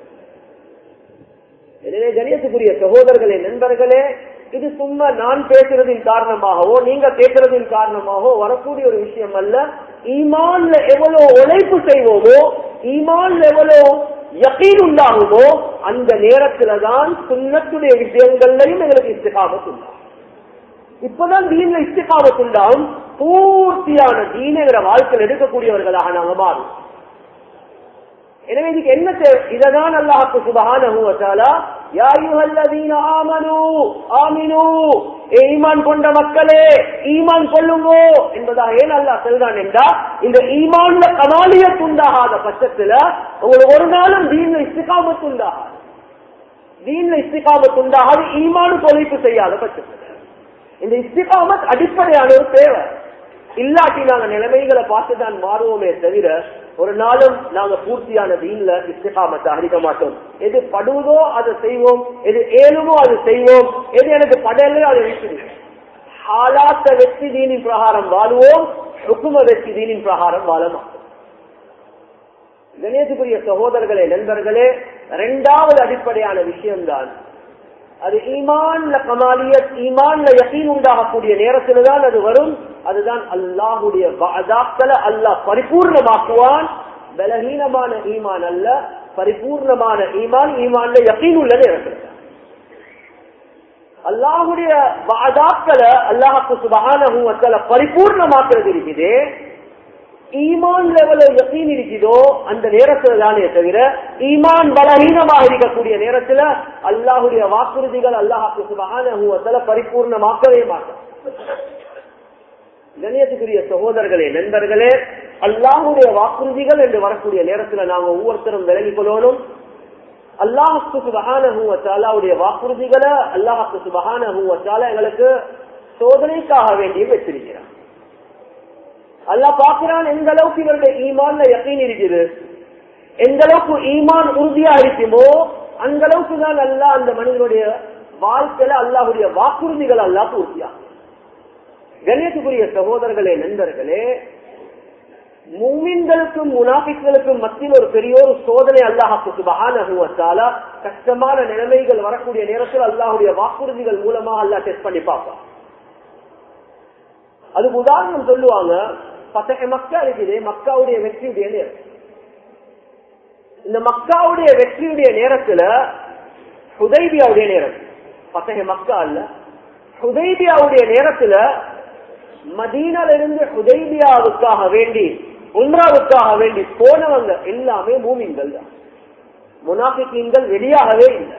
எனவே கணியத்துக்குரிய சகோதரர்களே நண்பர்களே இது சும்மா நான் பேசுறதின் காரணமாகவோ நீங்க கேட்கறதின் காரணமாகவோ வரக்கூடிய ஒரு விஷயம் அல்ல ஈமான்ல எவ்வளவு உழைப்பு செய்வோமோ ஈமான்ல எவ்வளவு யக்கீன் உண்டாகுமோ அந்த நேரத்துல தான் சுண்ணத்துடைய விஷயங்கள்லையும் எங்களுக்கு இஸ்திகாமத் உண்டாகும் இப்பதான் தீன்ல இஸ்திகாமத் உண்டாகும் பூர்த்தியான தீனங்கிற வாழ்க்கையில் எடுக்கக்கூடியவர்களாக நாங்க மாறும் எனவே இதுக்கு என்ன தேவை இததான் அல்லாஹுக்கு சுபஹானஹு வ தஆலா யா அய்யுஹல்லதீன ஆமனூ ஆமினூ ஏ ஈமான் கொண்ட மக்களே ஈமான் கொள்ளுங்கோ என்பதாக ஏன் அல்லாஹ் சொல்றான் என்றா இந்த ஈமான்ல கமாலியத் உண்டாகாத பட்சத்துல உங்களுக்கு ஒரு நாளும் தீன்ல இஸ்திகாமத் உண்டாகாது தீன்ல இஸ்திகாமத் உண்டாகாது ஈமானு தொலைப்பு செய்யாத பட்சத்துல இந்த இஸ்திகாமத் அடிப்படையான ஒரு தேவை இல்லாட்டி நாங்க நிலைமைகளை பார்த்து தான் மாறுவோமே தவிர ஒரு நாளும் நாங்க பூர்த்தியான தீன்ல இஸ்திகாமத்தை அறிக்க மாட்டோம் எது படுவதோ அதை செய்வோம் எது ஏழுமோ அது செய்வோம் எது எனக்கு படலையோ அதை விட்டுடுவோம் ஹாலாத்த வெற்றி தீனின் பிரகாரம் வாழுவோம் ருக்கும வெற்றி தீனின் பிரகாரம் வாழ மாட்டோம் கணேசுக்குரிய சகோதரர்களே நண்பர்களே இரண்டாவது அடிப்படையான விஷயம்தான் அது ஈமான்ல கமாலியத் ஈமான்ல யகீன் உண்டாகக்கூடிய நேரத்துல தான் அது வரும் அதுதான் அல்லாஹுடைய வாதாக்களை அல்லாஹ் பரிபூர்ணமாக்குவான் பலகீனமான ஈமான் அல்ல பரிபூர்ணமான ஈமான் ஈமான்ல யகீன் உள்ள நேரத்தில் அல்லாஹுடைய வாதாக்களை அல்லாஹுக்கு சுபகான பரிபூர்ணமாக்குறது இருக்குது ஈமான் லெவல யக்கீன் இருக்குதோ அந்த நேரத்துல தானே தவிர ஈமான் பலகீனமாக இருக்கக்கூடிய நேரத்துல அல்லாஹுடைய வாக்குறுதிகள் அல்லாஹாக்கு சுபகான பரிபூர்ணமாக்கவே மாட்டோம் கணியத்துக்குரிய சகோதரர்களே நண்பர்களே அல்லாஹுடைய வாக்குறுதிகள் என்று வரக்கூடிய நேரத்துல நாங்க ஒவ்வொருத்தரும் விலகிக் கொள்ளணும் அல்லாஹுக்கு சுபகானுடைய வாக்குறுதிகளை அல்லாஹுக்கு சுபகான எங்களுக்கு சோதனைக்காக வேண்டிய வச்சிருக்கிறான் அல்லாஹ் பாக்குறான் எந்த அளவுக்கு இவருடைய ஈமான்ல யக்கீன் இருக்குது எந்த அளவுக்கு ஈமான் உறுதியா இருக்குமோ அந்த அளவுக்கு தான் அல்லாஹ் அந்த மனிதனுடைய வாழ்க்கையில அல்லாஹுடைய வாக்குறுதிகள் அல்லாஹ் பூர்த்தியா கணேசுக்குரிய சகோதரர்களே நண்பர்களே மூமின்களுக்கும் முனாபிக்களுக்கும் மத்தியில் ஒரு பெரிய ஒரு சோதனை அல்லாஹாக்கு சுபகான கஷ்டமான நிலைமைகள் வரக்கூடிய நேரத்தில் அல்லாஹுடைய வாக்குறுதிகள் மூலமாக அல்லாஹ் டெஸ்ட் பண்ணி பார்ப்பான் அதுக்கு உதாரணம் சொல்லுவாங்க பத்தக மக்கா இருக்குது மக்காவுடைய வெற்றியுடைய நேரம் இந்த மக்காவுடைய வெற்றியுடைய நேரத்துல ஹுதைபியாவுடைய நேரம் பத்தகை மக்கா அல்ல ஹுதைபியாவுடைய நேரத்துல மதீனால இருந்து ஹுதைபியாவுக்காக வேண்டி உம்ராவுக்காக வேண்டி போனவங்க எல்லாமே மூமின்கள் தான் முனாஃபிக்கீன்கள் வெளியாகவே இல்லை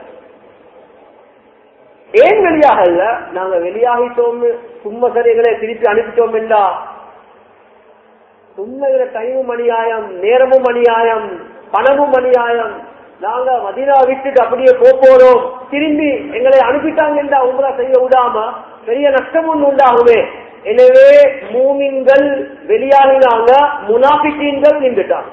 ஏன் வெளியாக இல்ல நாங்க வெளியாகிட்டோம் சும்மா சரிகளை திருப்பி அனுப்பிட்டோம் என்றா உண்மையில டைமும் அநியாயம் நேரமும் அநியாயம் பணமும் அநியாயம் நாங்க மதினா விட்டுட்டு அப்படியே போக போறோம் திரும்பி எங்களை அனுப்பிட்டாங்க என்றா உங்களா செய்ய விடாம பெரிய நஷ்டம் ஒன்று உண்டாகுமே எனவே மூமின்கள் வெளியாகினாங்க முனாபிக்கீன்கள் நின்றுட்டாங்க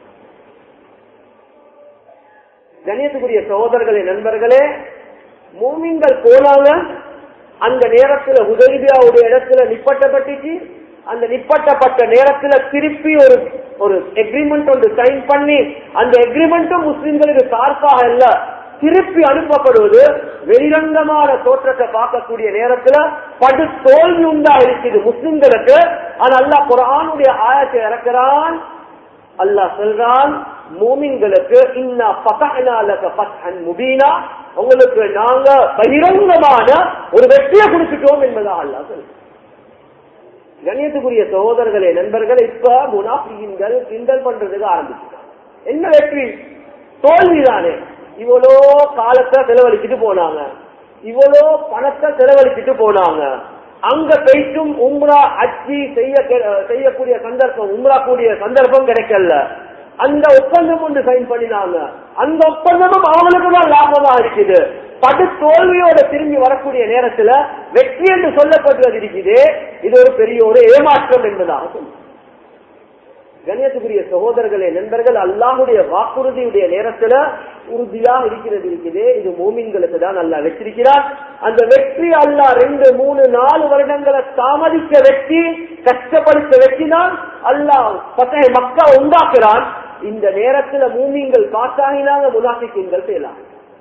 கணியத்துக்குரிய சகோதரர்களே நண்பர்களே மூமின்கள் போனாங்க அந்த நேரத்துல உதவியாவுடைய இடத்துல நிப்பட்டப்பட்டுச்சு அந்த நிப்பட்டப்பட்ட நேரத்துல திருப்பி ஒரு ஒரு எக்ரிமெண்ட் ஒன்று சைன் பண்ணி அந்த எக்ரிமெண்ட்டும் முஸ்லிம்களுக்கு சார்பாக இல்ல திருப்பி அனுப்பப்படுவது வெளிரங்கமான தோற்றத்தை பார்க்கக்கூடிய நேரத்துல படு தோல்வி உண்டா இருக்குது முஸ்லிம்களுக்கு ஆனா அல்லாஹ் குரானுடைய ஆயத்தை இறக்கிறான் அல்லாஹ் சொல்றான் மூமின்களுக்கு இன்னா பதனாலக பத்ஹன் முபீனா உங்களுக்கு நாங்க பகிரங்கமான ஒரு வெற்றியை கொடுத்துட்டோம் என்பதாக அல்லாஹ் சொல்றான் கணியத்துக்குரிய சகோதரர்களே நண்பர்களே இப்ப முனாஃபிகின்கள் கிண்டல் பண்றதுக்கு ஆரம்பிச்சுட்டாங்க என்ன வெற்றி தோல்விதானே இவ்வளோ காலத்தை செலவழிச்சுட்டு போனாங்க இவ்வளோ பணத்தை செலவழிச்சுட்டு போனாங்க அங்க போயிட்டும் உம்ரா அச்சி செய்ய செய்யக்கூடிய சந்தர்ப்பம் உம்ரா கூடிய சந்தர்ப்பம் கிடைக்கல அந்த ஒப்பந்தம் ஒன்று சைன் பண்ணினாங்க அந்த ஒப்பந்தமும் அவங்களுக்கு தான் லாபமா இருக்குது படு தோல்வியோட திரும்பி வரக்கூடிய நேரத்துல வெற்றி என்று சொல்லப்பட்டு இருக்குது இது ஒரு பெரிய ஒரு ஏமாற்றம் என்பதாக சொல்லுங்க கணியத்துக்குரிய சகோதரர்களே நண்பர்கள் அல்லாஹுடைய வாக்குறுதியுடைய நேரத்துல உறுதியா இருக்கிறது இருக்குது இது மூமின்களுக்கு தான் அல்லா வச்சிருக்கிறார் அந்த வெற்றி அல்லா ரெண்டு மூணு நாலு வருடங்களை தாமதிக்க வெற்றி கஷ்டப்படுத்த வெற்றி தான் அல்லாஹ் பத்தகை மக்கா உண்டாக்குறான் இந்த நேரத்துல மூமிங்கள் காட்டாகினாங்க முனாஃபிக்கீன்கள் செய்யலாம்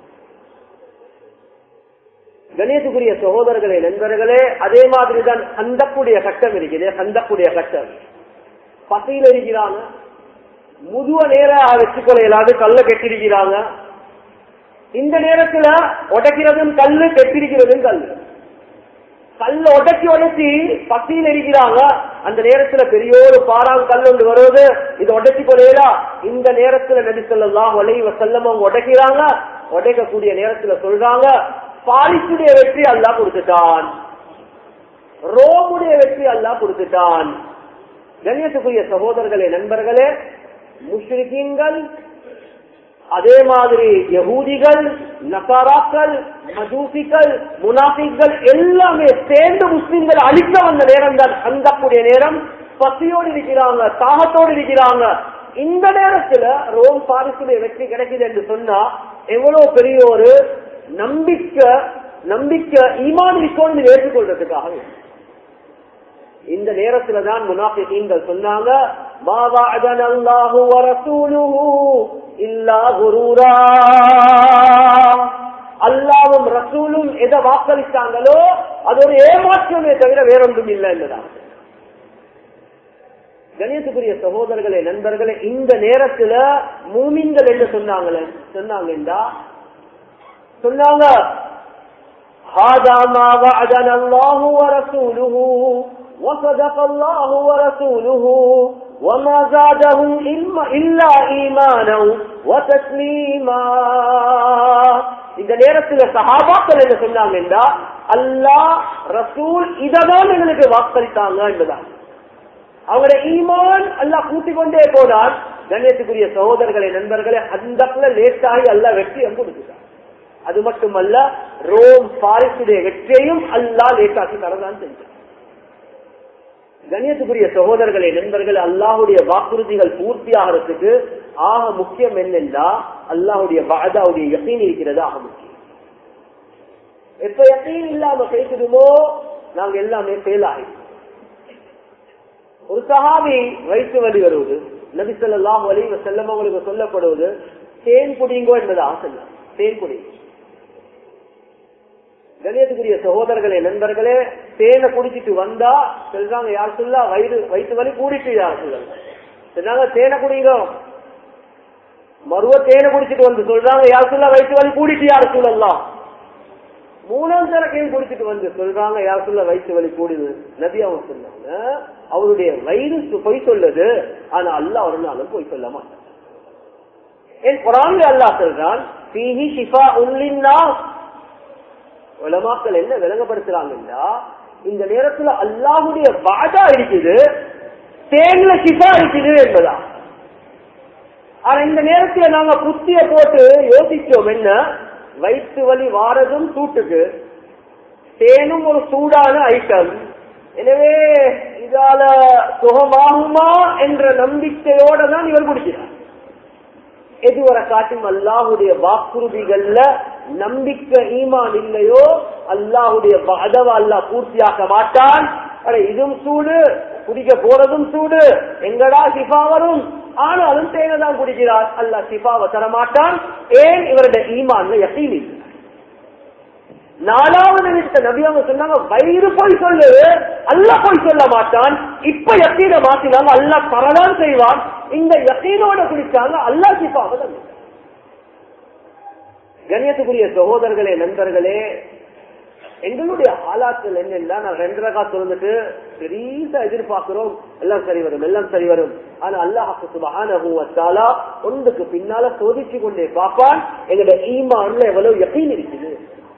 கணேசுக்குரிய சகோதரர்களே நண்பர்களே அதே மாதிரி தான் கந்தக்குடைய கட்டம் இருக்குது கந்தக்குடைய கட்டம் பசையில் இருக்கிறாங்க முதுவ நேராக வச்சுக்கொள்ளையிலாது கல்ல கெட்டிருக்கிறாங்க இந்த நேரத்துல உடைக்கிறதும் கல்லு கெட்டிருக்கிறதும் கல்லு கல்ல உடைச்சி உடைச்சி பசியில் இருக்கிறாங்க அந்த நேரத்துல பெரிய ஒரு பாறாங்க கல் ஒன்று வருவது இது உடைச்சி கொள்ளையிலா இந்த நேரத்துல நடி சொல்லலாம் வளைவ செல்லம் அவங்க உடைக்கிறாங்க உடைக்கக்கூடிய நேரத்துல சொல்றாங்க பாரிசுடைய வெற்றி அல்லா கொடுத்துட்டான் ரோமுடைய வெற்றி அல்லா கொடுத்துட்டான் கண்ணியத்துக்குரிய சகோதரர்களே நண்பர்களே முஷ்ரிகீன்கள் அதே மாதிரி யகூதிகள் நசாராக்கள் மஜூசிகள் முனாஃபிக்கள் எல்லாமே சேர்ந்து முஸ்லிம்கள் அழிக்க வந்த நேரம் தான் அந்தக்கூடிய நேரம் பசியோடு இருக்கிறாங்க தாகத்தோடு இருக்கிறாங்க இந்த நேரத்துல ரோம் பாரிசுடைய வெற்றி கிடைக்குது என்று சொன்னா எவ்வளவு பெரிய ஒரு நம்பிக்கை நம்பிக்கை ஈமான் இருக்கோன்னு ஏற்றுக்கொள்றதுக்காக இந்த நேரத்துல தான் முனாஃபிகீன்கள் சொன்னாங்க மாவா அதன் அல்லாஹு வரசூலுஹு இல்லா குரூரா அல்லாவும் ரசூலும் எதை வாக்களித்தாங்களோ அது ஒரு ஏமாற்றமே தவிர வேறொன்றும் இல்லை என்பதாக கணேசுக்குரிய சகோதரர்களே நண்பர்களே இந்த நேரத்துல மூமின்கள் என்ன சொன்னாங்களே சொன்னாங்கண்டா சொன்னாங்க هذا ما وعدنا الله ورسوله وصدق الله ورسوله وما زادهم إلا إيمانا وتسليما இந்த நேரத்துல சஹாபாக்கள் என்ன சொன்னாங்கன்னா அல்லாஹ் ரசூல் இததான் எங்களுக்கு வாக்களித்தாங்க என்பதான் அவங்களுடைய ஈமான் அல்லாஹ் கூட்டிக் கொண்டே போனால் கண்ணியத்துக்குரிய சகோதரர்களை நண்பர்களை அந்த லேட்டாகி அல்லாஹ் வெற்றி அங்கு கொடுத்துட்டான் அது மட்டுமல்ல ரோம் பாரிசுடைய வெற்றியையும் அல்லாஹ் லேட்டாக்கி தரதான் செஞ்சான் கண்ணியத்துக்குரிய சகோதரர்களே நண்பர்கள் அல்லாஹுடைய வாக்குறுதிகள் பூர்த்தியாகிறதுக்கு ஆக முக்கியம் என்னென்றா அல்லாஹுடைய வாதாவுடைய யசீன் இருக்கிறது ஆக முக்கியம் எப்ப யசீன் இல்லாம பேசுதுமோ நாங்க எல்லாமே ஃபெயில் ஆகி ஒரு சஹாபி வயிற்று வலி வருவது நபி சொல்லாஹ் வலி செல்லம் அவங்களுக்கு சொல்லப்படுவது தேன் குடிங்கோ என்பது ஆசை தேன் குடி கணியத்துக்குரிய சகோதரர்களே நண்பர்களே தேனை குடிச்சிட்டு வந்தா சொல்றாங்க யார் சொல்லா வயிறு வயிற்று வலி கூடிட்டு யார் சொல்லுங்க சொன்னாங்க தேனை குடிங்க மருவ தேனை குடிச்சிட்டு வந்து சொல்றாங்க யாருக்குள்ள வயிற்று வலி கூடிட்டு யார் சொல்லலாம் மூணாம் தரக்கையும் குடிச்சிட்டு வந்து சொல்றாங்க யாருக்குள்ள வயிற்று வலி கூடுது நபி அவங்க சொன்னாங்க அவருடைய வயிறு சு- பொய் சொல்லுது ஆனா அல்லாஹ் ஒரு நாளும் பொய் சொல்ல மாட்டான் என் குரான்ல அல்லாஹ் சொல்றான் பீஹி ஷிஃபா உல்லின்னா உலமாக்கள் என்ன விளங்கப்படுத்துறாங்கன்னா இந்த நேரத்துல அல்லாஹுடைய வாதா இருக்குது தேன்ல ஷிஃபா இருக்குது என்பதா ஆனா இந்த நேரத்துல நாங்க புத்திய போட்டு யோசிச்சோம் என்ன வயிற்று வலி வாரதும் சூட்டுக்கு தேனும் ஒரு சூடான ஐட்டம் எனவே இதால சுகமாகுமா என்ற நம்பிக்கையோட தான் இவர் குடிக்கிறார் எதுவரை காட்டும் அல்லாஹுடைய வாக்குறுதிகள்ல நம்பிக்கை ஈமான் இல்லையோ அல்லாஹுடைய அதவ அல்லாஹ் பூர்த்தியாக்க மாட்டான் அட இதுவும் சூடு குடிக்க போறதும் சூடு எங்கடா சிஃபா வரும் ஆனாலும் தேனை தான் குடிக்கிறார் அல்லாஹ் சிஃபாவை தரமாட்டான் ஏன் இவருடைய ஈமான்ல யசீன் இல்லை நாலாவது நிமிஷ நபி அவங்க சொன்னாங்க வயிறு போய் சொல்லு அல்லாஹ் போய் சொல்ல மாட்டான் இப்ப யக்கீன மாத்தினாங்க அல்லாஹ் தரதான் செய்வான் இந்த யக்கீனோட குடிச்சாங்க அல்லாஹ் சிப்பாவை தந்தாங்க. கண்ணியத்துக்குரிய சகோதரர்களே நண்பர்களே எங்களுடைய ஆளாக்கள் என்னன்னா நான் ரெண்டு ரகா திறந்துட்டு பெரியசா எதிர்பார்க்கிறோம் எல்லாம் சரி வரும் எல்லாம் சரி வரும் ஆனா அல்லாஹாக்கு சுபஹான ஒன்றுக்கு பின்னால சோதிச்சு கொண்டே பார்ப்பான் எங்களுடைய ஈமான்ல எவ்வளவு யக்கீன் இருக்குது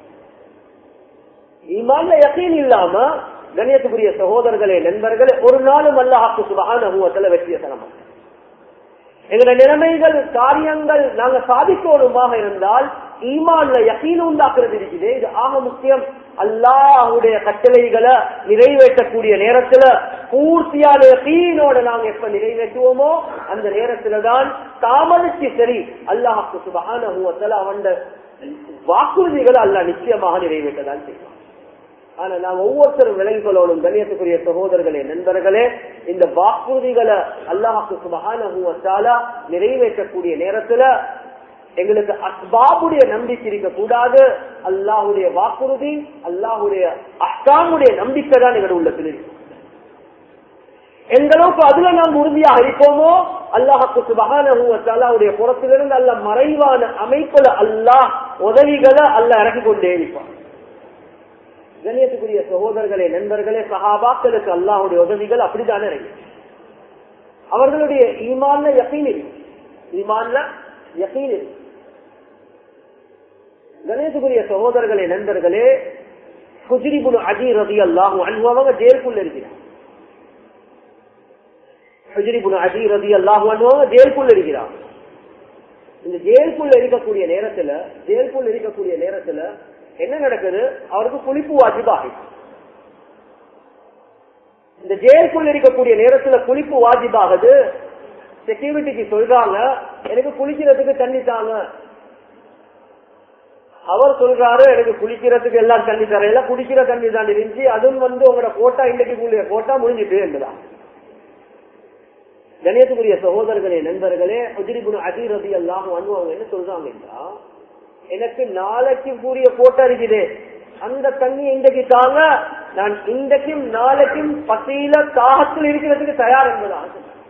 ஈமான்ல யக்கீன் இல்லாம கண்ணியத்துக்குரிய சகோதரர்களே நண்பர்களே ஒரு நாளும் அல்லாஹாக்கு சுபஹான வெற்றியை தர மாட்டான் எங்களுடைய நிலைமைகள் காரியங்கள் நாங்க சாதிக்கோடுமாக இருந்தால் ஈமான்ல யக்கீன் உண்டாக்குறது இருக்குது இது ஆக முக்கியம் அல்லாஹுடைய கட்டளைகளை நிறைவேற்றக்கூடிய நேரத்துல பூர்த்தியான யக்கீனோட நாங்க எப்ப நிறைவேற்றுவோமோ அந்த நேரத்துல தான் தாமதிச்சு சரி அல்லாஹுக்கு சுபகான அவன் வாக்குறுதிகளை அல்லாஹ் நிச்சயமாக நிறைவேற்றதான் செய்வான் ஆனா நாம் ஒவ்வொருத்தரும் விலங்குகளோடும் கண்ணியத்துக்குரிய சகோதரர்களே நண்பர்களே இந்த வாக்குறுதிகளை அல்லாஹுக்கு சுபகான நிறைவேற்றக்கூடிய நேரத்துல எங்களுக்கு அஸ்பாபுடைய நம்பிக்கை இருக்க கூடாது அல்லாஹுடைய வாக்குறுதி அல்லாஹுடைய அஸ்தாமுடைய நம்பிக்கை தான் எங்களுடைய உள்ளத்தில் இருக்கு எந்த அளவுக்கு அதுல நாம் உறுதியாக இருப்போமோ அல்லாஹுக்கு சுபகானுடைய புறத்திலிருந்து அல்ல மறைவான அமைப்புல அல்லாஹ் உதவிகளை அல்ல இறக்கி கொண்டே இருப்பான் கண்ணியத்துக்குரிய சகோதரர்களே நண்பர்களே சகாபாக்களுக்கு அல்லாஹுடைய உதவிகள் அப்படித்தானே இருக்கு அவர்களுடைய ஈமான்ல யக்கீன் இருக்கு ஈமான்ல யக்கீன் இருக்கு கணேசகுரிய சகோதரர்களே நண்பர்களே ஹுஜிரிபுல் அஜி ரதி அல்லாஹு அனுபவங்க ஜெயிலுக்குள்ள இருக்கிறார் ஹுஜிரிபுல் அஜி ரதி அல்லாஹு அனுபவங்க ஜெயிலுக்குள்ள இருக்கிறார் இந்த ஜெயிலுக்குள்ள இருக்கக்கூடிய நேரத்துல ஜெயிலுக்குள்ள இருக்கக்கூடிய நேரத்துல என்ன நடக்குது அவருக்கு குளிப்பு வாஜிபாகி இந்த ஜெயிலுக்குள்ள இருக்கக்கூடிய நேரத்துல குளிப்பு வாஜிபாகுது செக்யூரிட்டிக்கு சொல்றாங்க எனக்கு குளிக்கிறதுக்கு தண்ணி தாங்க அவர் சொல்றாரு எனக்கு குளிக்கிறதுக்கு எல்லாம் தண்ணி தரையில குடிக்கிற தண்ணி தான் இருந்துச்சு அதுவும் வந்து உங்களோட போட்டா இன்றைக்கு போட்டா முடிஞ்சிட்டு என்றுதான் கணேசகுரிய சகோதரர்களே நண்பர்களே உஜிரிபுன் அதி ரதி எல்லாம் அவங்க என்ன சொல்றாங்கன்னா எனக்கு நாளைக்கு கூடிய போட்டா இருக்குது அந்த தண்ணி இன்றைக்கு தாங்க நான் இன்றைக்கும் நாளைக்கும் பசியில தாகத்தில் இருக்கிறதுக்கு தயார் என்பதாக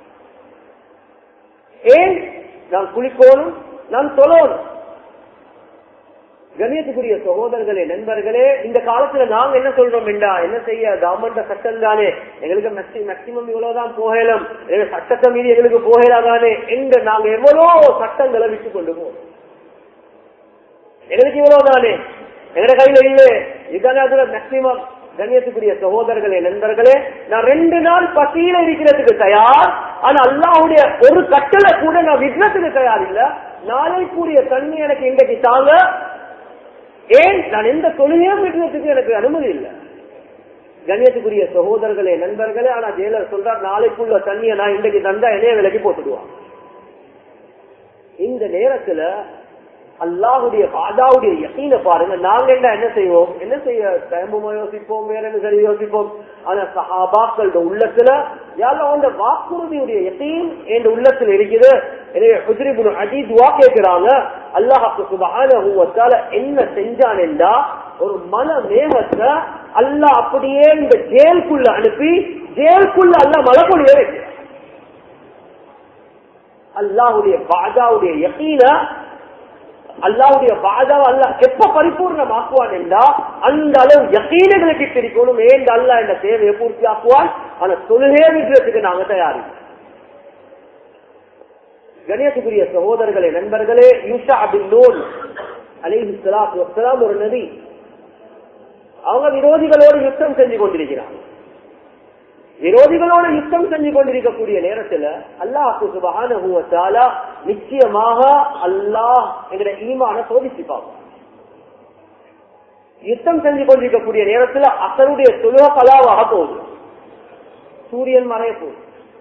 ஏன் நான் குளிக்கோணும் நான் தொழணும் கணியத்துக்குரிய சகோதரர்களே நண்பர்களே இந்த காலத்துல நாங்க என்ன சொல்றோம் என்றா என்ன செய்ய கவர்மெண்ட் சட்டம் தானே எங்களுக்கு மேக்சிமம் இவ்வளவுதான் போகலாம் சட்டத்தை மீறி எங்களுக்கு போகலாதானே என்று நாங்க எவ்வளவு சட்டங்களை விட்டு கொண்டு போறோம் எங்களுக்கு இவ்வளவுதானே எங்க கையில இல்லை இதுதானே அதுல மேக்சிமம் கண்ணியத்துக்குரிய சகோதரர்களே நண்பர்களே நான் ரெண்டு நாள் பசியில இருக்கிறதுக்கு தயார் ஆனா அல்லாவுடைய ஒரு கட்டளை கூட நான் விட்னத்துக்கு தயார் இல்ல நாளைக்குரிய தண்ணி எனக்கு இன்றைக்கு தாங்க ஏன் நான் எந்த தொழிலையும் விடுறதுக்கு எனக்கு அனுமதி இல்லை கண்ணியத்துக்குரிய சகோதரர்களே நண்பர்களே ஆனா ஜெயலர் சொல்றார் நாளைக்குள்ள தண்ணியை நான் இன்றைக்கு தந்தா என்னைய விலக்கி போட்டுடுவான் இந்த நேரத்துல அல்லாஹுடைய பாதாவுடைய யக்கீன பாருங்க நாங்க என்ன என்ன செய்வோம் என்ன செய்ய தயம்புமா யோசிப்போம் வேற என்ன சரி யோசிப்போம் ஆனா சஹாபாக்களோட உள்ளத்துல யாரும் அவங்க வாக்குறுதியுடைய யக்கீன் என் உள்ளத்துல இருக்குது எனவே ஹுஜ்ரிபுன் அஜீத் வா கேட்கிறாங்க அல்லாஹாக்கு சுபஹான என்ன செஞ்சான் என்றா ஒரு மன மேகத்தை அல்லாஹ் அப்படியே இந்த ஜெயிலுக்குள்ள அனுப்பி ஜெயிலுக்குள்ள அல்ல மழை பொழிய வைக்கிறான் அல்லாஹுடைய பாஜாவுடைய யக்கீன அல்லாவுடைய பாதாவை அல்ல எப்ப பரிபூர்ணமாக்குவான் என்றா அந்த அளவு யக்கீனங்களுக்கு பிரிக்கணும் ஏன் அல்ல என்ற தேவையை பூர்த்தி ஆக்குவான் ஆனா தொழுகே விடுறதுக்கு நாங்க தயாரி கணேசக்குரிய சகோதரர்களே நண்பர்களே யூஷா அபின் நூல் அலிஹி சலாத்து வசலாம் ஒரு நதி அவங்க விரோதிகளோடு யுத்தம் செஞ்சு கொண்டிருக்கிறாங்க விரோதிகளோடு யுத்தம் செஞ்சு கொண்டிருக்கக்கூடிய நேரத்துல அல்லாஹு சுபகான நிச்சயமாக அல்லாஹ் என்கிற ஈமான சோதிச்சுப்பாங்க யுத்தம் செஞ்சு கொண்டிருக்கக்கூடிய நேரத்துல அசருடைய தொழுக கலாவாக போகுது சூரியன் மறைய போகுது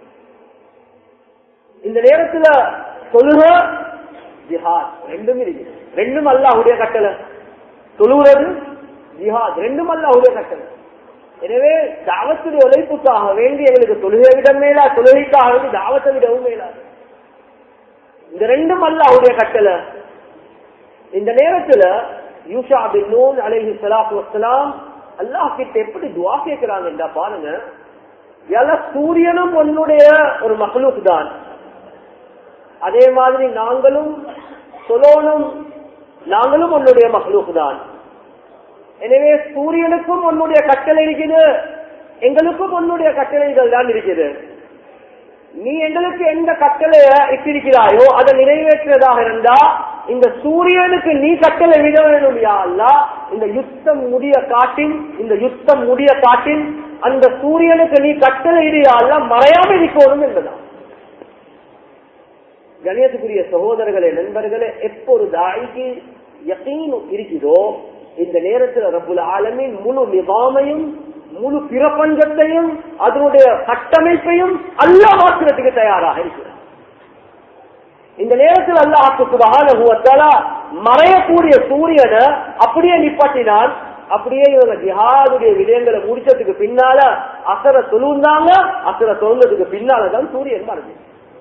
இந்த நேரத்துல தொழுக ஜிஹாத் ரெண்டும் இருக்கு ரெண்டும் அல்லாஹுடைய கட்டளை தொழுகிறது ஜிஹாத் ரெண்டும் அல்லாஹுடைய கட்டளை எனவே தாவத்துடைய உழைப்புக்காக வேண்டி எங்களுக்கு தொழுகை விட மேலா தொழுகைக்காக வேண்டி தாவத்தை விடவும் மேலாது இந்த ரெண்டும் அல்லாஹுடைய கட்டளை இந்த நேரத்துல யூஷா பின் நூன் அலைஹி ஸலாத்து வஸ்ஸலாம் அல்லாஹ் கிட்ட எப்படி துஆ கேட்கிறாங்க என்றா பாருங்க எல்லா சூரியனும் உன்னுடைய ஒரு மகளுக்கு தான் அதே மாதிரி நாங்களும் சொலோனும் நாங்களும் உன்னுடைய மகளுக்கு தான் எனவே சூரியனுக்கும் உன்னுடைய கட்டளை இருக்குது எங்களுக்கும் உன்னுடைய கட்டளைகள் தான் இருக்குது நீ எங்களுக்கு எந்த கட்டளைய இட்டிருக்கிறாயோ அதை நிறைவேற்றுவதாக இருந்தா இந்த சூரியனுக்கு நீ கட்டளை விட வேணும் யா அல்லா இந்த யுத்தம் முடிய காட்டின் இந்த யுத்தம் முடிய காட்டின் அந்த சூரியனுக்கு நீ கட்டளை இடையா அல்ல மறையாம இருக்கணும் என்பதான் கணியத்துக்குரிய சகோதரர்களே நண்பர்களே எப்பொரு தாய்க்கு யக்கீன் இருக்குதோ இந்த நேரத்தில் ரப்புல் ஆலமின் முழு நிவாமையும் முழு பிரபஞ்சத்தையும் அதனுடைய கட்டமைப்பையும் அல்ல மாற்றுறதுக்கு தயாராக இருக்கிறார் இந்த நேரத்தில் அல்லாஹுக்கு சுபகான மறையக்கூடிய சூரியனை அப்படியே நிப்பாட்டினால் அப்படியே இவங்க ஜிஹாதுடைய விடயங்களை முடிச்சதுக்கு பின்னால அசர தொழுந்தாங்க அசர தொழுந்ததுக்கு பின்னாலதான் சூரியன் மறைஞ்சு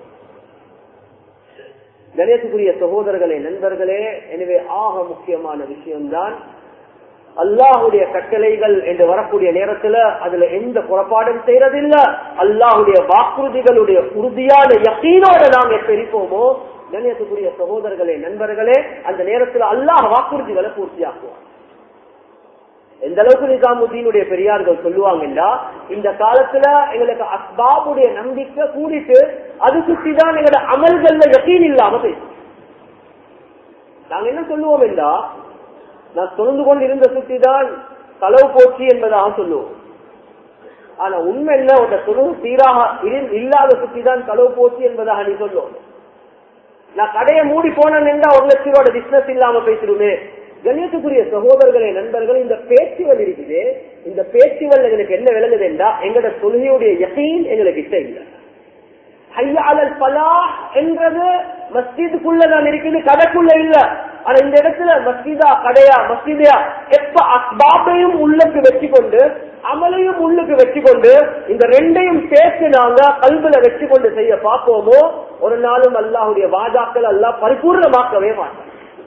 கணேசுக்குரிய சகோதரர்களே நண்பர்களே எனவே ஆக முக்கியமான விஷயம்தான் அல்லாஹுடைய கட்டளைகள் என்று வரக்கூடிய நேரத்துல அதுல எந்த புறப்பாடும் செய்யறதில்ல அல்லாஹுடைய வாக்குறுதிகளுடைய உறுதியான யக்கீனோட நாங்க எப்ப இருப்போமோ கணேசுக்குரிய சகோதரர்களே நண்பர்களே அந்த நேரத்துல அல்லாஹ் வாக்குறுதிகளை பூர்த்தியாக்குவார் எந்த அளவுக்கு நிசாமுத்தீனுடைய பெரியார்கள் சொல்லுவாங்கன்னா இந்த காலத்துல எங்களுக்கு அஸ்பாபுடைய நம்பிக்கை கூடிட்டு அது சுற்றிதான் எங்களோட அமல்கள்ல யக்கீன் இல்லாம பேசும் நாங்க என்ன சொல்லுவோம் என்றா நான் தொழுந்து கொண்டு இருந்த சுத்தி தான் களவு போச்சு என்பதாக சொல்லுவோம் ஆனா உண்மை என்ன உங்க தொழுவு சீராக இல்லாத சுத்தி தான் களவு போச்சு என்பதாக நீ சொல்லுவோம் நான் கடையை மூடி போனேன் என்றா ஒரு லட்சம் ரூபாய் பிசினஸ் இல்லாம பேசிடுமே கண்ணியத்துக்குரிய சகோதரர்களே நண்பர்கள் இந்த பேச்சுவல் இருக்குது இந்த பேச்சுவல் எங்களுக்கு என்ன விளங்குது என்றா எங்களோட தொழுகையுடைய யசீன் எங்களுக்கு கிட்ட இல்லை ஐயாளல் பலா என்றது மஸ்ஜிதுக்குள்ளதான் இருக்குது கடைக்குள்ள இல்ல ஆனா இந்த இடத்துல மஸ்ஜிதா கடையா மஸ்ஜிதையா எப்ப அஸ்பாபையும் உள்ளுக்கு வச்சு கொண்டு அமலையும் உள்ளுக்கு வச்சு கொண்டு இந்த ரெண்டையும் சேர்த்து நாங்க கல்வில வச்சு கொண்டு செய்ய பார்ப்போமோ ஒரு நாளும் அல்லாஹுடைய வாஜாக்கள் அல்லாஹ் பரிபூர்ணமாக்கவே மாட்டோம்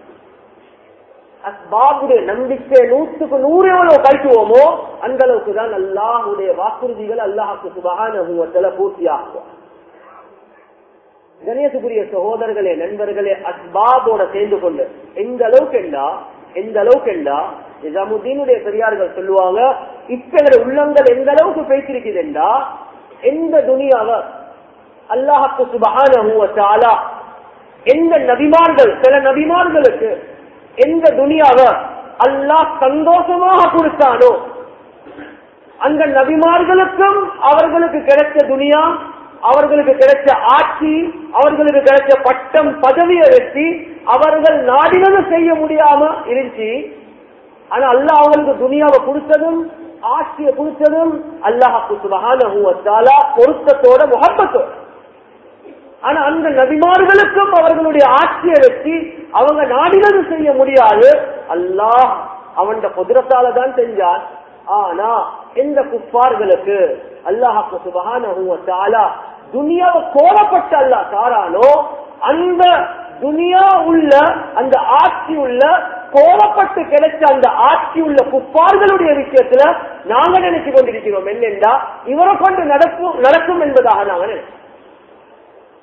அஸ்பாபுடைய நம்பிக்கை நூற்றுக்கு நூறு எவ்வளவு கழிக்குவோமோ அந்த அளவுக்கு தான் அல்லாஹுடைய வாக்குறுதிகள் அல்லாஹுக்கு சுபகான பூர்த்தியாகும் கணேசுக்குரிய சகோதரர்களே நண்பர்களே அஸ்பாபோட சேர்ந்து கொண்டு எந்த அளவுக்கு என்றா எந்த அளவுக்கு என்றா நிஜாமுத்தீனுடைய பெரியார்கள் சொல்லுவாங்க இத்தகைய உள்ளங்கள் எந்த அளவுக்கு பேசிருக்குது என்றா எந்த துணியாவ அல்லாஹுக்கு சுபகான எந்த நபிமார்கள் சில நபிமார்களுக்கு எந்த துணியாவ அல்லாஹ் சந்தோஷமாக கொடுத்தானோ அந்த நபிமார்களுக்கும் அவர்களுக்கு கிடைச்ச துனியா அவர்களுக்கு கிடைச்ச ஆட்சி அவர்களுக்கு கிடைச்ச பட்டம் பதவியை வச்சு அவர்கள் நாடினது செய்ய முடியாம இருந்துச்சு ஆனா அல்லாஹ் அவங்களுக்கு துனியாவை கொடுத்ததும் ஆட்சியை கொடுத்ததும் அல்லாஹாக்கு சுபகான பொருத்தத்தோட முகப்பத்தோட ஆனா அந்த நபிமார்களுக்கும் அவர்களுடைய ஆட்சியை வச்சு அவங்க நாடினது செய்ய முடியாது அல்லாஹ் அவன் குதிரத்தால தான் செஞ்சான் ஆனா எந்த குப்பார்களுக்கு அல்லாஹாக்கு சுபகான துனியாவை கோரப்பட்ட அல்லா தாரானோ அந்த துனியா உள்ள அந்த ஆட்சி உள்ள கோரப்பட்டு கிடைச்ச அந்த ஆட்சி உள்ள குப்பார்களுடைய விஷயத்துல நாங்க நினைச்சு கொண்டிருக்கிறோம் என்னென்றா இவரை கொண்டு நடக்கும் நடக்கும் என்பதாக நாங்க நினைச்சோம்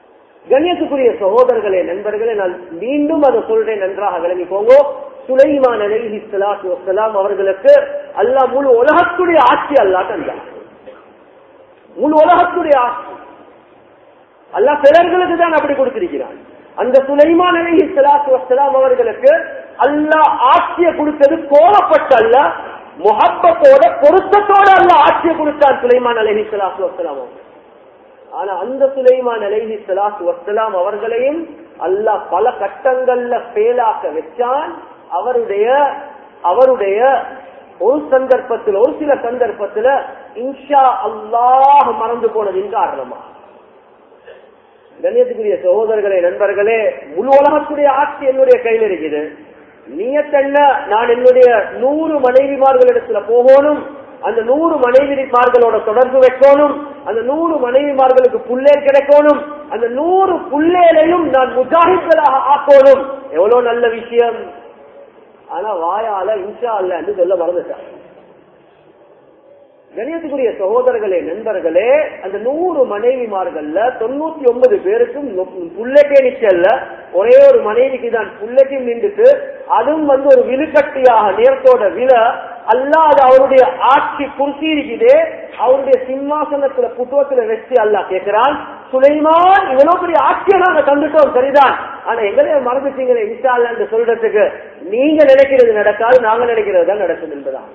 கண்ணியத்துக்குரிய சகோதரர்களே நண்பர்களே நான் மீண்டும் அதை சொல்றேன் நன்றாக விளங்கிக்கோங்க சுலைமான் அலைஹி ஸலாத்து வஸ்ஸலாம் அவர்களுக்கு அல்லாஹ் முழு உலகத்துடைய ஆட்சி அல்லாஹ் தந்தார் முழு உலகத்துடைய ஆட்சி அல்லாஹ் பிறர்களுக்கு தான் அப்படி கொடுத்திருக்கிறான் அந்த சுலைமான் அலைஹி ஸலாத்து வஸ்ஸலாம் அவர்களுக்கு அல்லாஹ் ஆட்சியை கொடுத்தது கோபப்பட்ட அல்ல முகப்பத்தோட பொருத்தத்தோட அல்லாஹ் ஆட்சியை கொடுத்தான் சுலைமான் அலைஹி ஸலாத்து வஸ்ஸலாம் அவர்கள். ஆனா அந்த சுலைமான் அலைஹி ஸலாத்து வஸ்ஸலாம் அவர்களையும் அல்லாஹ் பல கட்டங்கள்ல ஃபெயிலாக்க வச்சான் அவருடைய அவருடைய ஒரு சந்தர்ப்பத்தில் ஒரு சில சந்தர்ப்பத்துல இன்ஷா அல்லாஹ் மறந்து போனதின் காரணமா கண்ணியத்துக்குரிய சகோதரர்களே நண்பர்களே முழு உலகத்துடைய ஆட்சி என்னுடைய கையில் இருக்குது நீயத்தென்ன நான் என்னுடைய நூறு மனைவிமார்களிடத்துல போகணும் அந்த நூறு மனைவிமார்களோட தொடர்பு வைக்கணும் அந்த நூறு மனைவிமார்களுக்கு புள்ளேர் கிடைக்கணும் அந்த நூறு புள்ளேலையும் நான் முஜாஹித்களாக ஆக்கணும் எவ்வளவு நல்ல விஷயம் ஆனா வாயால இன்ஷா அல்ல என்று சொல்ல மறந்துட்டான் கணியத்துக்குரிய சகோதரர்களே நண்பர்களே அந்த நூறு மனைவிமார்கள்ல தொண்ணூத்தி ஒன்பது பேருக்கும் புல்லட்டே நிச்சல்ல ஒரே ஒரு மனைவிக்கு தான் புல்லட்டையும் நின்றுட்டு அதுவும் வந்து ஒரு விழுக்கட்டியாக நேரத்தோட விழ அல்லாத அவருடைய ஆட்சி குர்சி இருக்குதே அவருடைய சிம்மாசனத்துல புத்துவத்துல வச்சு அல்லாஹ் கேட்கிறான் சுலைமான் இவ்வளவு பெரிய ஆட்சியை நாங்க தந்துட்டோம் சரிதான் ஆனா எங்களே மறந்துட்டீங்களே இன்ஷா அல்லா என்று சொல்றதுக்கு நீங்க நினைக்கிறது நடக்காது நாங்க நினைக்கிறது தான் நடக்கும் என்பதாக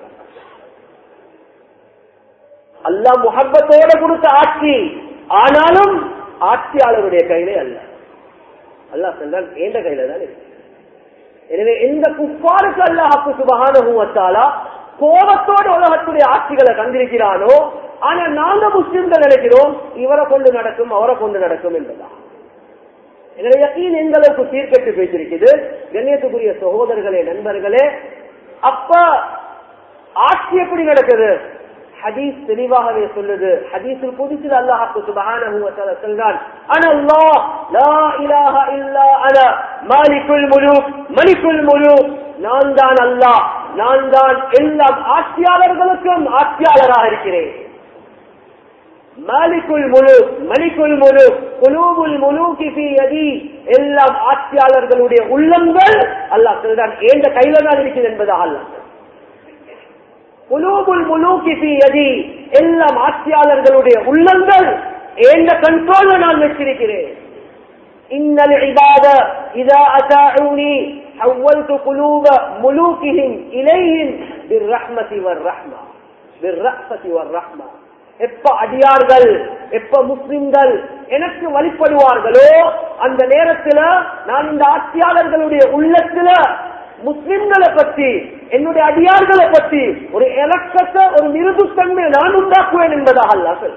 அல்லா முகப்பத்தோட கொடுத்த ஆட்சி ஆனாலும் ஆட்சியாளருடைய கையிலே அல்ல அல்லாஹ் சொல்றான் எந்த கையில தான் இருக்கு எனவே எந்த குப்பாருக்கு அல்லாஹாக்கு சுபகான கோபத்தோட உலகத்துடைய ஆட்சிகளை தந்திருக்கிறானோ ஆனா நாங்க முஸ்லிம்கள் நினைக்கிறோம் இவரை கொண்டு நடக்கும் அவரை கொண்டு நடக்கும் என்பதா எனவே யக்கீன் எந்த அளவுக்கு சீர்கட்டு பேசிருக்குது கண்ணியத்துக்குரிய சகோதரர்களே நண்பர்களே அப்ப ஆட்சி எப்படி நடக்குது ஹதீஸ் தெளிவாகவே சொல்லுது ஹதீஸில் புதுசில் அல்லாஹ்க்கு சுபஹானஹு வ தஆலா சொல்றான் அன அல்லாஹ் லா இலாஹ இல்லா அன மாலிகுல் முலூக் மலிகுல் முலூக் நான் தான் அல்லாஹ் நான் தான் எல்லா ஆட்சியாளர்களுக்கும் ஆட்சியாளராக இருக்கிறேன் மாலிகுல் முழு மலிகுல் முழு குலூபுல் முலூக்கி ஃபீ யதி எல்லாம் ஆட்சியாளர்களுடைய உள்ளங்கள் அல்லாஹ் சொல்றான் ஏந்த கையில தான் இருக்குது என்பதாக அல்லாஹ் குலூபுல் முலூக்கி ஃபீ யதி எல்லாம் ஆட்சியாளர்களுடைய உள்ளங்கள் ஏந்த கண்ட்ரோல்ல நான் வச்சிருக்கிறேன் இன்னல் இபாத இதா அதாஊனி حولت قلوب ملوكهم إليهم بالرحمة والرحمة بالرأفة والرحمة எப்ப அடியார்கள் எப்ப முஸ்லிம்கள் எனக்கு வழிபடுவார்களோ அந்த நேரத்துல நான் இந்த ஆட்சியாளர்களுடைய உள்ளத்துல முஸ்லிம்களை பற்றி என்னுடைய அடியார்களை பற்றி ஒரு இலக்கத்தை ஒரு மிருதுத்தன்மை நான் உண்டாக்குவேன் என்பதாக அல்ல சொல்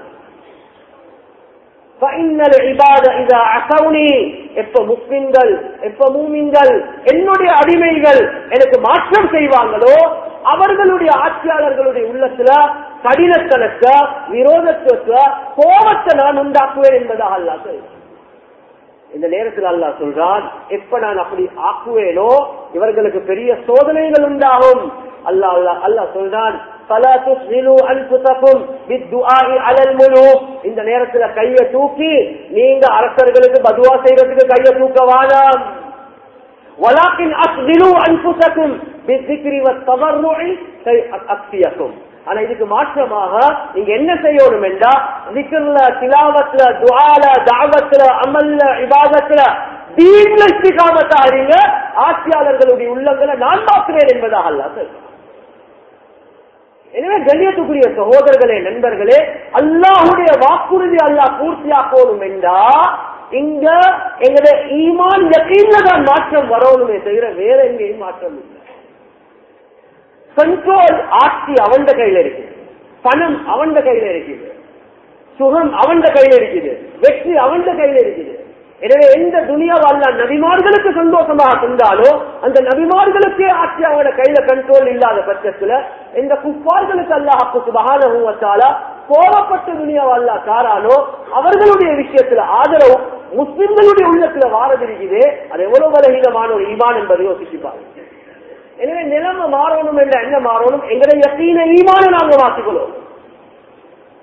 எப்ப முஸ்லிம்கள் எப்ப மூமிங்கள் என்னுடைய அடிமைகள் எனக்கு மாற்றம் செய்வாங்களோ அவர்களுடைய ஆட்சியாளர்களுடைய உள்ளத்துல கடினத்தனக்க விரோதத்துவ கோபத்தை நான் உண்டாக்குவேன் என்பதாக அல்லா இந்த நேரத்தில் அல்லா சொல்றான் எப்ப நான் அப்படி ஆக்குவேனோ இவர்களுக்கு பெரிய சோதனைகள் உண்டாகும் அல்லா அல்லா அல்லா சொல்றான் இந்த நேரத்துல கைய தூக்கி நீங்க அரசர்களுக்கு பதுவா செய்யறதுக்கு கைய தூக்க வாழாம் வலாக்கின் அஸ்திலு அன்புசக்கும் بالذكر والتضرع كي أكفيكم ஆனா இதுக்கு மாற்றமாக நீங்க என்ன செய்யணும் என்றா திக்ர்ல திலாவத்துல துஆல தாவத்துல அமல்ல இபாதத்துல தீன்ல இஸ்திகாமத்தா இருங்க ஆட்சியாளர்களுடைய உள்ளங்களை நான் பார்க்கிறேன் என்பதாக அல்ல எனவே கண்ணியத்துக்குரிய சகோதரர்களே நண்பர்களே அல்லாஹுடைய வாக்குறுதி அல்லாஹ் பூர்த்தியாக்கணும் என்றா இங்க எங்களுடைய ஈமான் யக்கீன்ல தான் மாற்றம் வரணுமே தவிர வேற எங்கேயும் மாற்றம் இல்லை கண்ட்ரோல் ஆட்சி அவன் கையில இருக்குது பணம் அவன் கையில இருக்குது சுகம் அவன் கையில இருக்குது வெற்றி அவன் கையில இருக்குது எனவே எந்த துணியாவல்ல நபிமார்களுக்கு சந்தோஷமாக தந்தாலோ அந்த நபிமார்களுக்கே ஆட்சி அவனோட கையில கண்ட்ரோல் இல்லாத பட்சத்துல இந்த குப்பார்களுக்கு அல்லாஹ் சுபகான கோபப்பட்ட துணியாவல்லா தாரானோ அவர்களுடைய விஷயத்துல ஆதரவு முஸ்லிம்களுடைய உள்ளத்துல வாரதிருக்குது அது எவ்வளவு பலகீனமான ஒரு ஈமான் என்பதை யோசிச்சுப்பாங்க எனவே நிலைமை மாறணும் என்ற என்ன மாறணும் எங்களை யக்கீன ஈமான நாங்க மாற்றிக்கொள்ளும்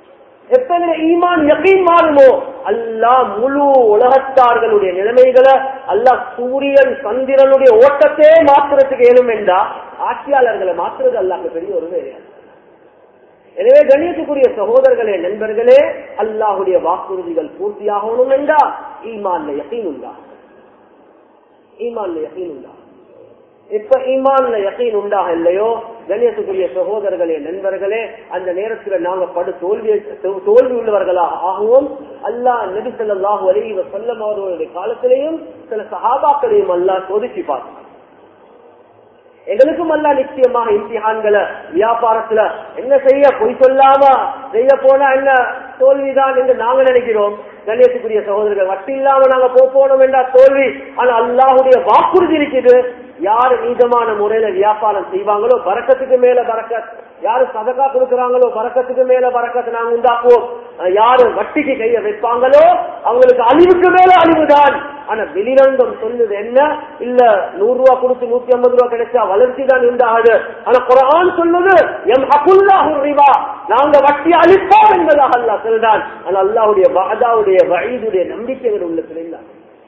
எப்ப எங்க ஈமான் யகீன் மாறுமோ அல்லாஹ் முழு உலகத்தார்களுடைய நிலைமைகளை அல்லாஹ் சூரியன் சந்திரனுடைய ஓட்டத்தையே மாத்துறதுக்கு ஏழும் என்றா ஆட்சியாளர்களை மாற்றுறது அல்லாஹ் பெரிய ஒரு வேலையா எனவே கணியத்துக்குரிய சகோதரர்களே நண்பர்களே அல்லாஹுடைய வாக்குறுதிகள் பூர்த்தியாகணும் என்றா ஈமான்ல யகீன் உண்டா ஈமான்ல யகீன் உண்டா எப்ப ஈமான்ல யகீன் உண்டாக இல்லையோ கணியத்துக்குரிய சகோதரர்களே நண்பர்களே அந்த நேரத்துல நாங்க படு தோல்வி தோல்வி உள்ளவர்களாக ஆகவும் அல்லாஹ் நபி ஸல்லல்லாஹு அலைஹி வஸல்லம் அவர்களுடைய காலத்திலேயும் சில சஹாபாக்களையும் அல்லாஹ் சோதிச்சு பார்த்தார் எங்களுக்கும் அல்ல நிச்சயமாக இம்திஹான்களை வியாபாரத்துல என்ன செய்ய பொய் சொல்லாம செய்ய போனா என்ன தோல்விதான் என்று நாங்க நினைக்கிறோம் கண்ணியத்துக்குரிய சகோதரர்கள் வட்டி இல்லாம நாங்க போ போனோம் என்றா தோல்வி ஆனா அல்லாஹுடைய வாக்குறுதி இருக்குது யாரு நீதமான முறையில வியாபாரம் செய்வாங்களோ பறக்கத்துக்கு மேல பறக்கத் யாரு சதக்கா கொடுக்கறாங்களோ பறக்கத்துக்கு மேல பறக்கத்தை நாங்க உண்டாக்குவோம் யாரு வட்டிக்கு கைய வைப்பாங்களோ அவங்களுக்கு அழிவுக்கு மேல அழிவுதான் ஆனா வெளிரங்கம் சொல்லுது என்ன இல்ல நூறு ரூபா கொடுத்து நூத்தி ஐம்பது ரூபா கிடைச்சா வளர்ச்சி தான் உண்டாகுது ஆனா குரான் சொல்லுது எம் அகுல்லாஹு ரிவா நாங்க வட்டி அழிப்போம் என்பதாக அல்லாஹ் சொல்றான் ஆனா அல்லாஹ்வுடைய வாதாவுடைய வயதுடைய நம்பிக்கைகள் உள்ளத்தில் இல்ல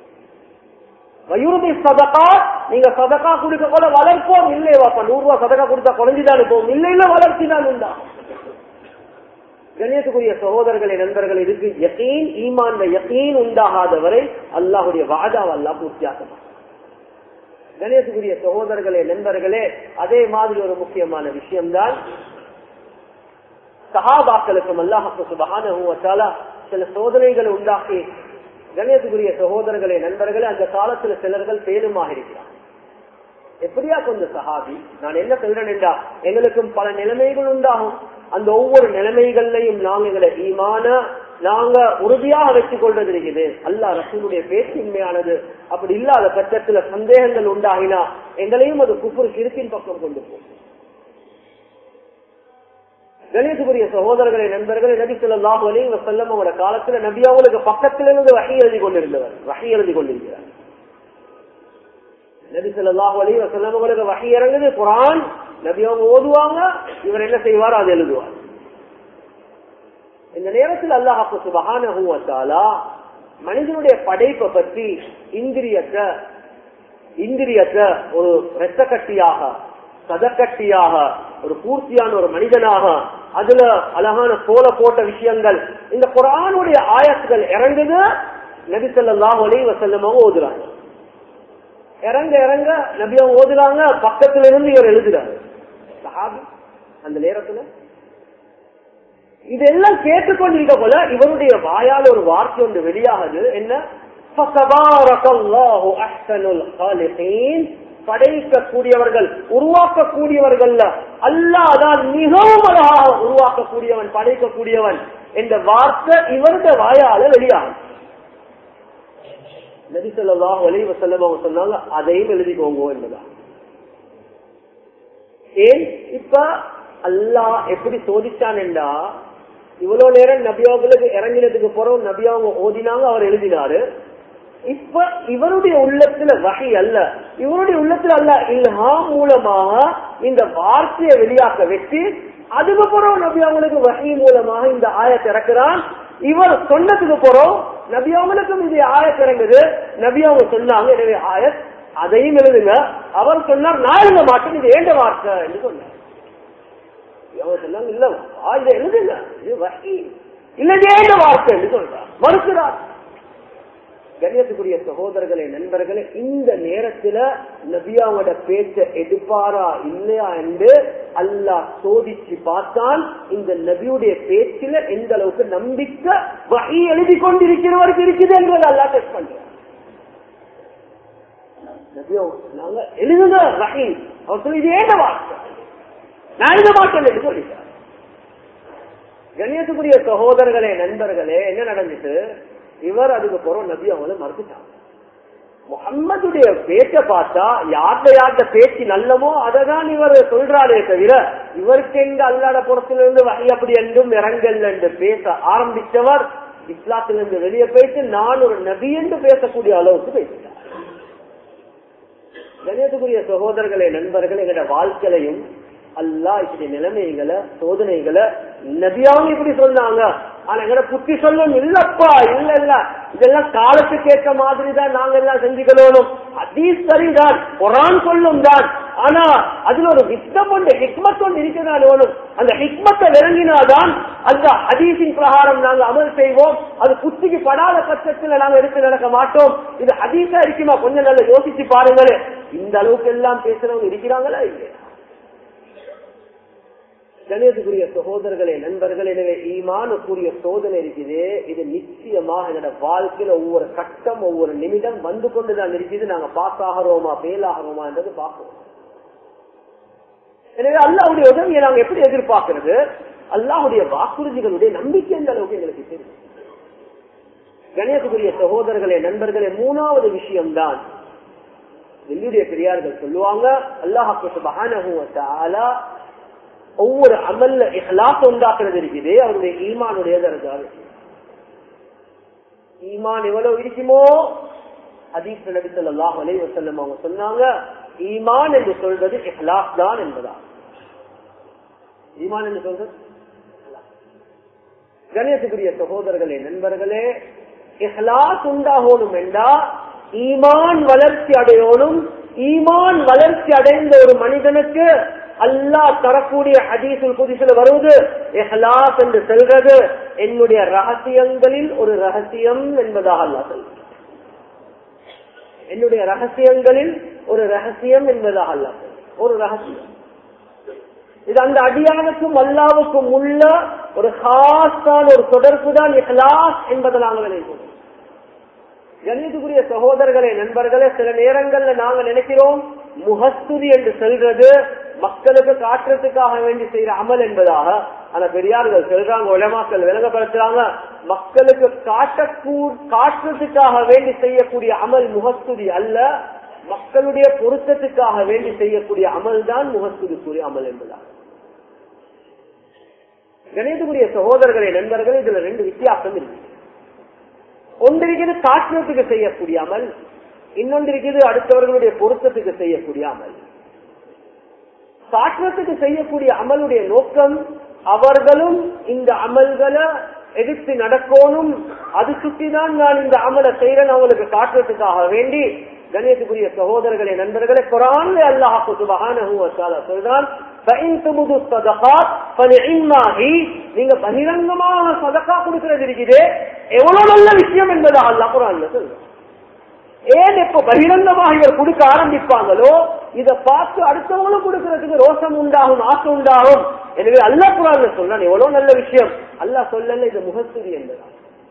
வயூதி சதகா நீங்க சதகா கொடுக்க கூட வளர்ப்போம் இல்லையே வாப்பா நூறு ரூபா சதகா கொடுத்தா குறைஞ்சுதான் போகும் இல்லை இல்ல வளர்ச்சி தான் உண்டா கணியத்துக்குரிய சகோதரர்களை நண்பர்கள் இதுக்கு யக்கீன் ஈமான்ல யக்கீன் உண்டாகாதவரை அல்லாஹுடைய வாதாவை அல்லா பூர்த்தியாக்கமா கணேசுக்குரிய சகோதரர்களே நண்பர்களே அதே மாதிரி ஒரு முக்கியமான விஷயம்தான் சஹாபாக்களுக்கும் அல்லாஹு சுபகான சில சோதனைகளை உண்டாக்கி கணேசுக்குரிய சகோதரர்களே நண்பர்களே அந்த காலத்துல சிலர்கள் பேருமாக இருக்கிறார் எப்படியா கொஞ்சம் சஹாபி நான் என்ன சொல்றேன் என்றா எங்களுக்கும் பல நிலைமைகள் உண்டாகும் அந்த ஒவ்வொரு நிலைமைகள்லையும் நாங்க எங்களை ஈமான நாங்க உறுதியாக வச்சுக் கொள்றது இருக்குது அல்லா ரசூலுடைய பேச்சு உண்மையானது அப்படி இல்லாத பட்சத்துல சந்தேகங்கள் உண்டாகினா எங்களையும் அது குப்புறு கிருத்தின் பக்கம் கொண்டு போகும் கணேசுக்குரிய சகோதரர்களை நண்பர்களை நபி சொல்லாஹு அலி வசல்லம் அவரோட காலத்துல நபி அவங்களுக்கு பக்கத்திலிருந்து வகை எழுதி கொண்டிருந்தவர் வகை எழுதி கொண்டிருக்கிறார் நபி சொல்லாஹு அலி வசல்லம் அவங்களுக்கு வகை இறங்குது குரான் நபி அவங்க ஓதுவாங்க இவர் என்ன செய்வார் அது எழுதுவார் இந்த நேரத்தில் அல்லாஹாக்கு சுபகான மனிதனுடைய படைப்பை பற்றி இந்திரியத்தை இந்திரியத்தை ஒரு ரத்த கட்டியாக சதக்கட்டியாக ஒரு பூர்த்தியான ஒரு மனிதனாக அதுல அழகான சோல போட்ட விஷயங்கள் இந்த குரானுடைய ஆயத்துகள் இறங்குது நபிசல்லாஹ் ஒலி வசல்லமாக ஓதுறாங்க இறங்க இறங்க நபியா ஓதுறாங்க பக்கத்துல இருந்து இவர் எழுதுறாரு சஹாபி அந்த நேரத்துல இதெல்லாம் கேட்டுக்கொண்டிருக்க போல இவருடைய வாயால் ஒரு வார்த்தை ஒன்று வெளியாகுது என்ன படைக்கக்கூடியவர்கள் உருவாக்கக்கூடியவர்கள் அல்லாதான் மிகவும் அழகாக உருவாக்கக்கூடியவன் படைக்கக்கூடியவன் என்ற வார்த்தை இவருடைய வாயால வெளியாகும் நபிசல்லா ஒலி வசல்லம் அவங்க சொன்னாங்க அதையும் எழுதிக்கோங்க என்பதா ஏன் இப்ப அல்லாஹ் எப்படி சோதிச்சான் என்றா இவ்வளவு நேரம் நபியாவுகளுக்கு இறங்கினதுக்கு பிறகு நபியாவங்க ஓதினாங்க அவர் எழுதினாரு இப்ப இவருடைய உள்ளத்துல வகை அல்ல இவருடைய உள்ளத்துல அல்ல இல்ஹாம் மூலமாக இந்த வார்த்தையை வெளியாக்க வச்சு அதுக்கு பிறகு நபி அவங்களுக்கு வகை மூலமாக இந்த ஆயத்தை இறக்குறான் இவர் சொன்னதுக்கு பிறகு நபி அவங்களுக்கும் இது ஆயத் இறங்குது நபி அவங்க சொன்னாங்க எனவே ஆயத் அதையும் எழுதுங்க அவர் சொன்னார் நான் எழுத மாட்டேன் இது ஏண்ட வார்த்தை என்று சொன்னார் அவங்க சொன்னாங்க இல்ல இதை எழுதுங்க இது வகை இல்ல இது ஏண்ட வார்த்தை என்று சொல்றார் மறுக்கிறார் கண்ணியத்துக்குரிய சகோதரர்களே நண்பர்களே இந்த நேரத்துல நபியாவோட பேச்ச எடுப்பாரா இல்லையா என்று அல்லாஹ் சோதிச்சு பார்த்தான் இந்த நபியுடைய பேச்சில எந்த அளவுக்கு நம்பிக்கை வகை எழுதி கொண்டிருக்கிறவருக்கு இருக்குது என்பதை அல்லா டெஸ்ட் பண்றார் நபியோ நாங்க எழுதுங்க வகை அவர் சொல்லி இது ஏண்ட வார்த்தை நான் எழுத மாட்டேன் என்று சொல்லிட்டார் கண்ணியத்துக்குரிய சகோதரர்களே நண்பர்களே என்ன நடந்துட்டு இவர் அதுக்கு பிறகு நபி அவங்கள மறுத்துட்டாங்க முகம்மதுடைய பேச்ச பார்த்தா யார்கிட்ட யார்கிட்ட பேச்சு நல்லமோ அதை தான் இவர் சொல்றாரே தவிர இவருக்கு எங்க அல்லாத புறத்திலிருந்து வகை அப்படி என்றும் இறங்கல் என்று பேச ஆரம்பித்தவர் இஸ்லாத்திலிருந்து வெளியே போயிட்டு நான் ஒரு நபி என்று பேசக்கூடிய அளவுக்கு பேசிட்டார் கணியத்துக்குரிய சகோதரர்களே நண்பர்கள் எங்களோட வாழ்க்கையிலையும் அல்லா இப்படி நிலைமைகளை சோதனைகளை நபியாவும் இப்படி சொன்னாங்க ஆனா எங்கட புத்தி சொல்லும் இல்லப்பா இல்ல இல்ல இதெல்லாம் காலத்துக்கு ஏற்ற மாதிரி தான் நாங்க எல்லாம் செஞ்சுக்கணும் அதீஸ் சரிதான் குரான் சொல்லும் தான் ஆனா அதுல ஒரு வித்தம் ஒன்று ஹிக்மத் ஒன்று இருக்கிறதான் வேணும் அந்த ஹிக்மத்தை விளங்கினாதான் அந்த ஹதீஸின் பிரகாரம் நாங்க அமல் செய்வோம் அது புத்திக்கு படாத பட்சத்துல நாங்க எடுத்து நடக்க மாட்டோம் இது ஹதீஸா இருக்குமா கொஞ்சம் நல்லா யோசிச்சு பாருங்களேன் இந்த அளவுக்கு எல்லாம் பேசுறவங்க இருக்கிறாங்களா இல்லையா கணியத்துக்குரிய சகோதரர்களே நண்பர்கள் எனவே ஈமானுக்குரிய சோதனை இருக்குது இது நிச்சயமாக என்னோட வாழ்க்கையில ஒவ்வொரு கட்டம் ஒவ்வொரு நிமிடம் வந்து கொண்டுதான் இருக்குது நாங்க பாஸ் ஆகிறோமா ஃபெயில் ஆகிறோமா என்றது பார்க்கிறோம் எனவே அல்லாவுடைய உதவியை நாங்க எப்படி எதிர்பார்க்கிறது அல்லாஹுடைய வாக்குறுதிகளுடைய நம்பிக்கை எந்த அளவுக்கு எங்களுக்கு தெரியும் கணேசக்குரிய சகோதரர்களே நண்பர்களே மூணாவது விஷயம்தான் வெள்ளுடைய பெரியார்கள் சொல்லுவாங்க அல்லாஹாக்கு சுபஹானஹு வ தஆலா ஒவ்வொரு அமல்ல இஹ்லாஸ் உண்டாக்குறது இருக்குது அவருடைய ஈமானுடைய தரஜாரு ஈமான் எவ்வளவு இருக்குமோ ஹதீஸ் நபி ஸல்லல்லாஹு அலைஹி வஸல்லம் அவங்க சொன்னாங்க ஈமான் என்று சொல்றது இஹ்லாஸ் தான் என்பதா ஈமான் என்று சொல்றது கணேசக்குரிய சகோதரர்களே நண்பர்களே இஹ்லாஸ் உண்டாகணும் என்றா ஈமான் வளர்ச்சி அடையணும் ஈமான் வளர்ச்சி அடைந்த ஒரு மனிதனுக்கு அல்லாஹ் தரக்கூடிய ஹதீசுல் புதிசுல வருவது இஹ்லாஸ் என்று சொல்றது என்னுடைய ரகசியங்களில் ஒரு ரகசியம் என்பதாக அல்லாஹ் சொல்கிறது என்னுடைய ரகசியங்களில் ஒரு ரகசியம் என்பதாக அல்லாஹ் சொல்கிறது. ஒரு ரகசியம் இது அந்த அடியானுக்கும் அல்லாவுக்கும் உள்ள ஒரு ஹாஸ்தான் ஒரு தொடர்பு தான் இஹ்லாஸ் என்பதை நாங்கள் நினைக்கிறோம் கணிதத்துக்குரிய சகோதரர்களே நண்பர்களே சில நேரங்கள்ல நாங்க நினைக்கிறோம் முகஸ்துதி என்று சொல்றது மக்களுக்கு காட்டுறதுக்காக வேண்டி செய்யற அமல் என்பதாக ஆனா பெரியார்கள் சொல்றாங்க உலமாக்கள் விளங்கப்படுத்துறாங்க மக்களுக்கு காட்டக்கூ காட்டுறதுக்காக வேண்டி செய்யக்கூடிய அமல் முகஸ்துதி அல்ல மக்களுடைய பொருத்தத்துக்காக வேண்டி செய்யக்கூடிய அமல் தான் முகஸ்துதிக்குரிய அமல் என்பதாக கணிதத்துக்குரிய சகோதரர்களே நண்பர்கள் இதுல ரெண்டு வித்தியாசம் இருக்கு ஒன்று இருக்குது காட்டுறதுக்கு செய்யக்கூடிய அமல் இன்னொன்று இருக்குது அடுத்தவர்களுடைய பொருத்தத்துக்கு செய்யக்கூடிய அமல் காட்டுறதுக்கு செய்யக்கூடிய அமலுடைய நோக்கம் அவர்களும் இந்த அமல்களை எடுத்து நடக்கணும் அது சுற்றிதான் நான் இந்த அமலை செய்யறேன் அவங்களுக்கு காட்டுறதுக்காக வேண்டி கணேசக்குரிய சகோதரர்களே நண்பர்களே குரான்ல அல்லாஹு சுபஹானஹு வ தஆலா சொல்றான் فَإِن تُبْدُوا الصَّدَقَاتِ فَنِعِمَّا هِي நீங்க பகிரங்கமாக சதக்கா கொடுக்கிறது இருக்குது எவ்வளவு நல்ல விஷயம் என்பதா அல்லாஹ் குரான்ல சொல்றான் ஏன் இப்ப பகிரங்கமாக இவர் கொடுக்க ஆரம்பிப்பாங்களோ இதை பார்த்து அடுத்தவங்களும் கொடுக்கறதுக்கு ரோஷம் உண்டாகும் ஆசை உண்டாகும் எனவே அல்லா குரான்ல சொல்றான் எவ்வளவு நல்ல விஷயம் அல்லாஹ் சொல்லல இது முகஸ்துதி என்பதா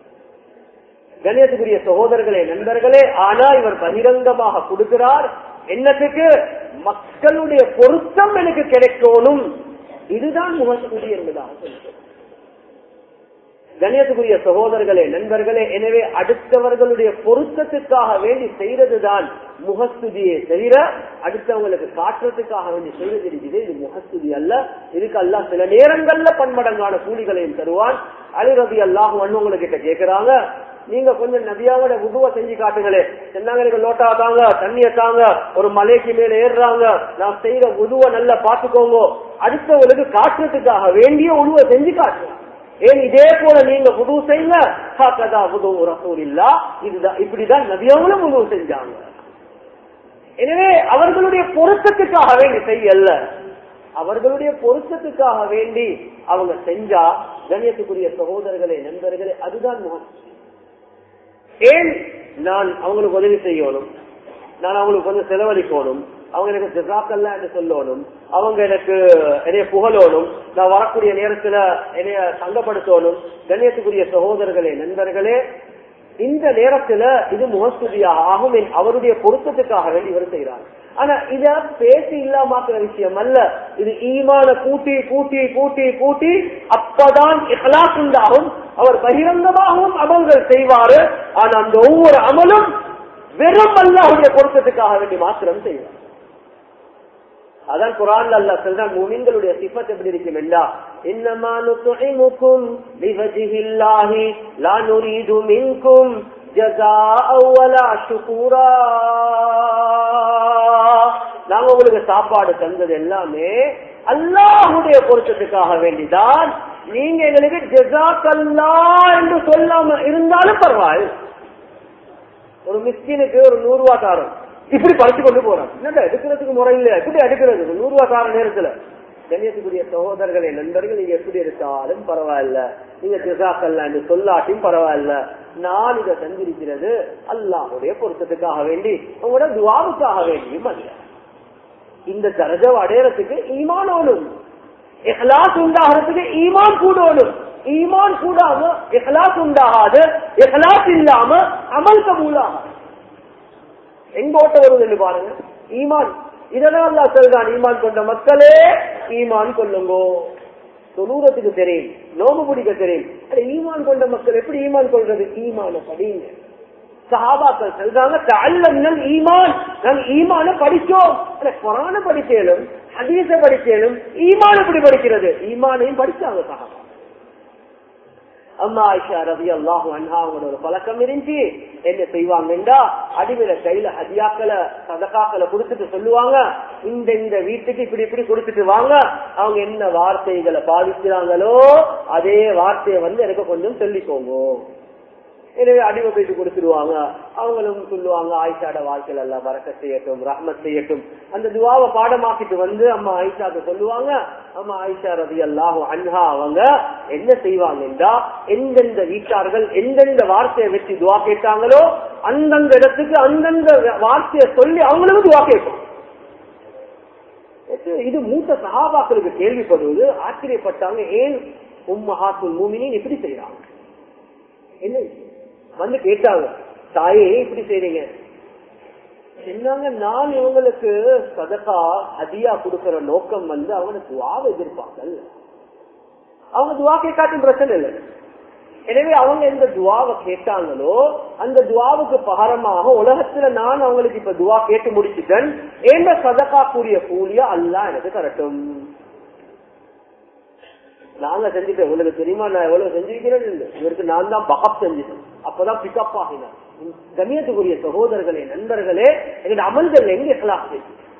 கணேசக்குரிய சகோதரர்களே நண்பர்களே ஆனா இவர் பகிரங்கமாக கொடுக்கிறார் என்னத்துக்கு மக்களுடைய பொருத்தம் எனக்கு கிடைக்கணும் இதுதான் முகஸ்துதி என்பதாக சொல்லுகிறது கணியத்துக்குரிய சகோதரர்களே நண்பர்களே எனவே அடுத்தவர்களுடைய பொருத்தத்துக்காக வேண்டி செய்யறதுதான் முகஸ்துதியை தவிர அடுத்தவங்களுக்கு காட்டுறதுக்காக வேண்டி செய்வது இருக்குது இது முகஸ்துதி அல்ல இதுக்கு அல்ல சில நேரங்கள்ல பன்மடங்கான கூலிகளையும் தருவான் அலிரதி அல்லாஹ் கிட்ட கேட்கிறாங்க நீங்க கொஞ்சம் நதியாவோட உதுவ செஞ்சு காட்டுங்களே சென்னாங்க லோட்டா தாங்க தண்ணிய தாங்க ஒரு மலைக்கு மேல ஏறுறாங்க நான் செய்யற உதுவ நல்லா பாத்துக்கோங்க அடுத்தவங்களுக்கு காட்டுறதுக்காக வேண்டிய உருவ செஞ்சு காட்டுங்க ஏன் இதே போல நீங்க உதவு செய்யுங்க ஹாக்கதா உதவு ரசூல் இல்லா இதுதான் இப்படிதான் நபியவங்களும் உதவு செஞ்சாங்க எனவே அவர்களுடைய பொருத்தத்துக்காக வேண்டி செய்யல அவர்களுடைய பொருத்தத்துக்காக வேண்டி அவங்க செஞ்சா கண்ணியத்துக்குரிய சகோதரர்களே நண்பர்களே அதுதான் முகம் ஏன் நான் அவங்களுக்கு உதவி செய்யணும் நான் அவங்களுக்கு கொஞ்சம் செலவழிக்கணும் அவங்க எனக்கு ஜிசாக்கல்ல என்று சொல்லணும் அவங்க எனக்கு என்னைய புகழணும் நான் வரக்கூடிய நேரத்துல என்னைய சங்கப்படுத்தணும் கண்ணியத்துக்குரிய சகோதரர்களே நண்பர்களே இந்த நேரத்துல இது முகஸ்துதியாக ஆகும் என் அவருடைய பொருத்தத்துக்காக வேண்டி இவர் செய்யறாங்க ஆனா இத பேசி இல்லாமாக்குற விஷயம் அல்ல இது ஈமான கூட்டி கூட்டி கூட்டி கூட்டி அப்பதான் இஹ்லாஸ் உண்டாகும் அவர் பகிரங்கமாகவும் அமல்கள் செய்வாரு ஆனா அந்த ஒவ்வொரு அமலும் வெறும் அல்லாஹுடைய பொருத்தத்துக்காக வேண்டி மாத்திரம் செய்வார் அதான் குரான் அல்லா சொல்றான் மூமின்களுடைய சிஃபத் எப்படி இருக்கும் என்றா இன்னமா நுத்இமுக்கும் லிவஜிஹில்லாஹி லா நுரீது மின்கும் ஜஸாஅ வலா ஷுகூரா நாங்க உங்களுக்கு சாப்பாடு தந்தது எல்லாமே அல்லாஹுடைய பொருத்தத்துக்காக வேண்டிதான் நீங்க எங்களுக்கு ஜெசாக்கல்லா என்று சொல்லாம இருந்தாலும் பரவாயில்ல ஒரு மிஸ்கினுக்கு ஒரு நூறு ரூபா தாரம் இப்படி பறிச்சு கொண்டு போறான் என்னடா எடுக்கிறதுக்கு முறை இல்ல எப்படி எடுக்கிறது ஒரு நூறு ரூபா தார நேரத்துல கண்ணியத்துக்குரிய சகோதரர்களே நண்பர்கள் நீங்க எப்படி எடுத்தாலும் பரவாயில்ல நீங்க ஜிசாக்கல்லா என்று சொல்லாட்டியும் பரவாயில்ல நான் இதை செஞ்சிருக்கிறது அல்லாஹுடைய பொருத்தத்துக்காக வேண்டி உங்களோட துவாவுக்காக வேண்டியும் அல்ல இந்த தரஜவை அடையறதுக்கு ஈமானோடும் இஹ்லாஸ் உண்டாகிறதுக்கு ஈமான் கூடோடும் ஈமான் கூடாம இஹ்லாஸ் உண்டாகாது இஹ்லாஸ் இல்லாம அமல் கபூலாகாது எங்க ஓட்ட வருதுன்னு பாருங்க ஈமான் இதெல்லாம் அல்லா சொல்றான் ஈமான் கொண்ட மக்களே ஈமான் கொள்ளுங்கோ தொண்ணூறத்துக்கு தெரியும் நோம்பு பிடிக்க தெரியும் அட ஈமான் கொண்ட மக்கள் எப்படி ஈமான் கொள்றது ஈமான படிங்க சஹாபாக்கள் சொல்றாங்க தல்லம்னல் ஈமான் நாங்க ஈமான படிச்சோம் குரான படிச்சேலும் ஹதீஸ படிச்சேலும் ஈமான் எப்படி படிக்கிறது ஈமானையும் படிச்சாங்க சஹாபா அம்மா ஆயிஷா ரவி அல்லாஹு அன்ஹா அவங்களோட ஒரு பழக்கம் இருந்துச்சு என்ன செய்வாங்கண்டா அடிமையில கையில ஹதியாக்களை சதக்காக்களை கொடுத்துட்டு சொல்லுவாங்க இந்த இந்த வீட்டுக்கு இப்படி இப்படி கொடுத்துட்டு வாங்க அவங்க என்ன வார்த்தைகளை பாதிக்கிறாங்களோ அதே வார்த்தையை வந்து எனக்கு கொஞ்சம் சொல்லிக்கோங்க எனவே அடிமை போயிட்டு கொடுத்துருவாங்க அவங்களும் சொல்லுவாங்க ஆயிஷாட வாழ்க்கையில எல்லாம் வரக்க செய்யட்டும் ரஹ்மத் செய்யட்டும் அந்த துவாவை பாடமாக்கிட்டு வந்து அம்மா ஆயிஷாக்கு சொல்லுவாங்க அம்மா ஆயிஷா ரவி அல்லாஹும் அன்ஹா அவங்க என்ன செய்வாங்கன்னா எந்தெந்த வீட்டார்கள் எந்தெந்த வார்த்தையை வச்சு துவா கேட்டாங்களோ அந்தந்த இடத்துக்கு அந்தந்த வார்த்தையை சொல்லி அவங்களும் துவா கேட்கும் இது மூத்த சகாபாக்களுக்கு கேள்விப்படுவது ஆச்சரியப்பட்டாங்க ஏன் உம்மஹாத்துல் மூமினின் இப்படி செய்யறாங்க என்ன விஷயம் வந்து கேட்டாங்க தாயே இப்படி செய்றீங்க என்னங்க நான் இவங்களுக்கு சதக்கா ஹதியா கொடுக்கிற நோக்கம் வந்து அவங்க துவாவை எதிர்ப்பாங்க அவங்க துவா கேட்காட்டும் பிரச்சனை இல்லை எனவே அவங்க எந்த துவாவை கேட்டாங்களோ அந்த துவாவுக்கு பகரமாக உலகத்துல நான் அவங்களுக்கு இப்ப துவா கேட்டு முடிச்சுட்டேன் ஏந்த சதக்கா கூடிய கூலியா அல்ல எனக்கு தரட்டும் நாங்க செஞ்சுட்டேன் உங்களுக்கு தெரியுமா நான் எவ்வளவு செஞ்சிருக்கிறேன் இவருக்கு நான் தான் பகப் செஞ்சுட்டேன் அப்பதான் பிக்கப் ஆகினார் கண்ணியத்துக்குரிய சகோதரர்களே நண்பர்களே எங்க அமல்கள் எங்க எல்லாம்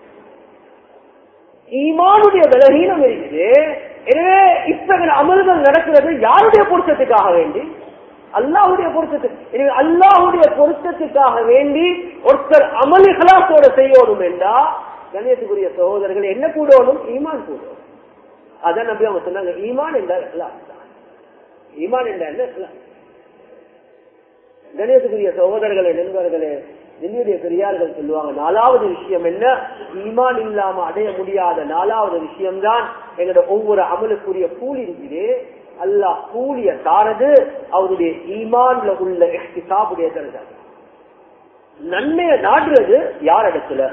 ஈமானுடைய பலகீனம் இருக்குது எனவே இத்தகைய அமல்கள் நடக்கிறது யாருடைய பொருத்தத்துக்காக வேண்டி அல்லாஹுடைய பொருத்தத்துக்கு எனவே அல்லாஹுடைய பொருத்தத்துக்காக வேண்டி ஒருத்தர் அமல் இஹலாசோட செய்யணும் என்றா கண்ணியத்துக்குரிய சகோதரர்கள் என்ன கூடணும் ஈமான் கூடணும் அதான் நம்பி அவங்க சொன்னாங்க ஈமான் என்றால் இஹ்லாஸ் தான் ஈமான் என்றால் என்ன இஹ்லாஸ் கணேசக்குரிய சகோதரர்களே நண்பர்களே என்னுடைய பெரியார்கள் சொல்லுவாங்க நாலாவது விஷயம் என்ன ஈமான் இல்லாம அடைய முடியாத நாலாவது விஷயம்தான் எங்களோட ஒவ்வொரு அமலுக்குரிய கூலி இருக்குது அல்லாஹ் கூலிய தாரது அவருடைய ஈமான்ல உள்ள சாப்புடைய தருது நன்மையை நாடுறது யார் இடத்துல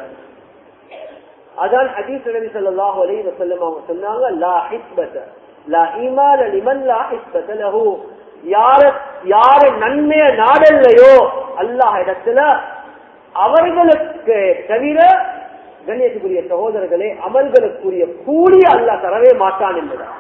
அதான் ஹதீஸ் நபி ஸல்லல்லாஹு அலைஹி வஸல்லம் அவங்க சொன்னாங்க லா ஹிஸ்பத லா ஈமான லிமன் லா ஹிஸ்பத லஹு யார யார நன்மைய நாடல்லையோ அல்லாஹ் இடத்துல அவர்களுக்கு தவிர கண்ணியத்துக்குரிய சகோதரர்களே அமல்களுக்குரிய கூலி அல்லாஹ் தரவே மாட்டான் என்பதா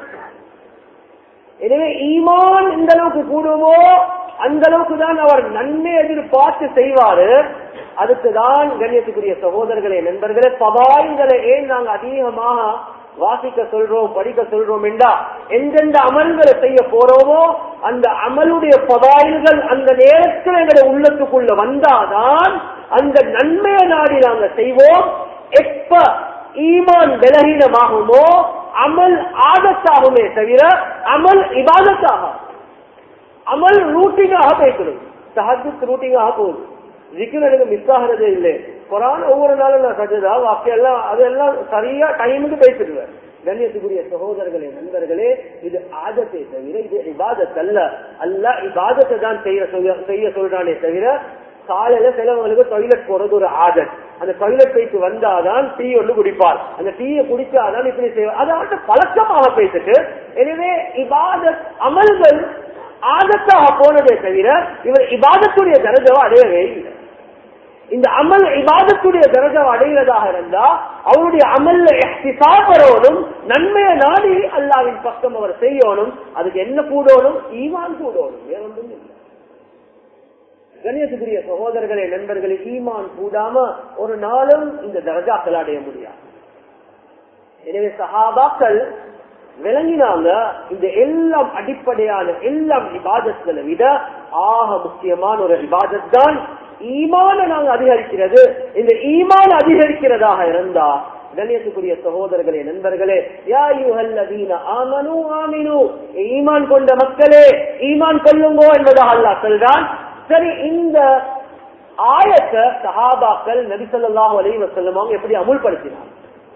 எனவே ஈமான் எந்த அளவுக்கு கூடுமோ அந்த அளவுக்கு தான் அவர் நன்மை எதிர்பார்த்து செய்வாரு அதுக்குதான் கண்ணியத்துக்குரிய சகோதரர்களே நண்பர்களே பதாய்களை ஏன் நாங்க அதிகமாக வாசிக்க சொல்றோம் படிக்க சொல்றோம் என்றா எந்தெந்த அமல்களை செய்ய போறோமோ அந்த அமலுடைய பதாயில்கள் அந்த நேரத்தில் எங்களுடைய உள்ளத்துக்குள்ள வந்தாதான் அந்த நன்மையை நாடி நாங்க செய்வோம் எப்ப ஈமான் பலகீனமாகுமோ அமல் ஆதத்தாகுமே தவிர அமல் இபாதத்தாக அமல் ரூட்டிங்காக பேசணும் சஹஜத் ரூட்டிங்காக போகுது ஜிக்கில் எனக்கு மிஸ் ஆகிறதே இல்லை குரான் ஒவ்வொரு நாளும் நான் சஜதா வாக்கியெல்லாம் அதெல்லாம் சரியா டைமுக்கு பேசிடுவேன் கண்ணியத்துக்குரிய சகோதரர்களே நண்பர்களே இது ஆதத்தை தவிர இது இபாதத் அல்ல அல்ல இபாதத்தை தான் செய்ய சொல்ல- செய்ய சொல்றானே தவிர காலையில சிலவங்களுக்கு டாய்லெட் போறது ஒரு ஆதத் அந்த டாய்லெட் போயிட்டு வந்தாதான் டீ ஒன்று குடிப்பார் அந்த டீயை குடிச்சாதான் இப்படி செய்வார் அதை வந்து பழக்கமாக பேசிட்டு எனவே இபாதத் அமல்கள் ஆதத்தாக போனதே தவிர இவர் இபாதத்துடைய தரஜவை அடையவே இல்லை இந்த அமல் இபாதத்துடைய தரஜவை அடைகிறதாக இருந்தா அவருடைய அமல்ல இஹ்திசாப் வரணும் நன்மையை நாடி அல்லாவின் பக்கம் அவர் செய்யணும் அதுக்கு என்ன கூடணும் ஈமான் கூடணும் வேற ஒன்றும் இல்லை கணியத்துக்குரிய சகோதரர்களே நண்பர்களே ஈமான் கூடாம ஒரு நாளும் இந்த தரஜாக்கள் அடைய முடியாது எனவே சஹாபாக்கள் விளங்கினாங்க இந்த எல்லாம் அடிப்படையான எல்லாம் இபாதத்களை விட ஆக முக்கியமான ஒரு இபாதத் தான் ஈமான நாங்க அதிகரிக்கிறது இந்த ஈமான் அதிகரிக்கிறதாக இருந்தா கண்ணியத்துக்குரிய சகோதரர்களே நண்பர்களே யா யுஹல்லதீன ஆமனு ஆமினு ஈமான் கொண்ட மக்களே ஈமான் கொள்ளுங்கோ என்பதாக அல்லாஹ் சொல்றான் சரி இந்த ஆயத்தை சஹாபாக்கள் நபிசல்லாஹு அலைஹி வஸல்லம் அவங்க எப்படி அமுல்படுத்தினாங்க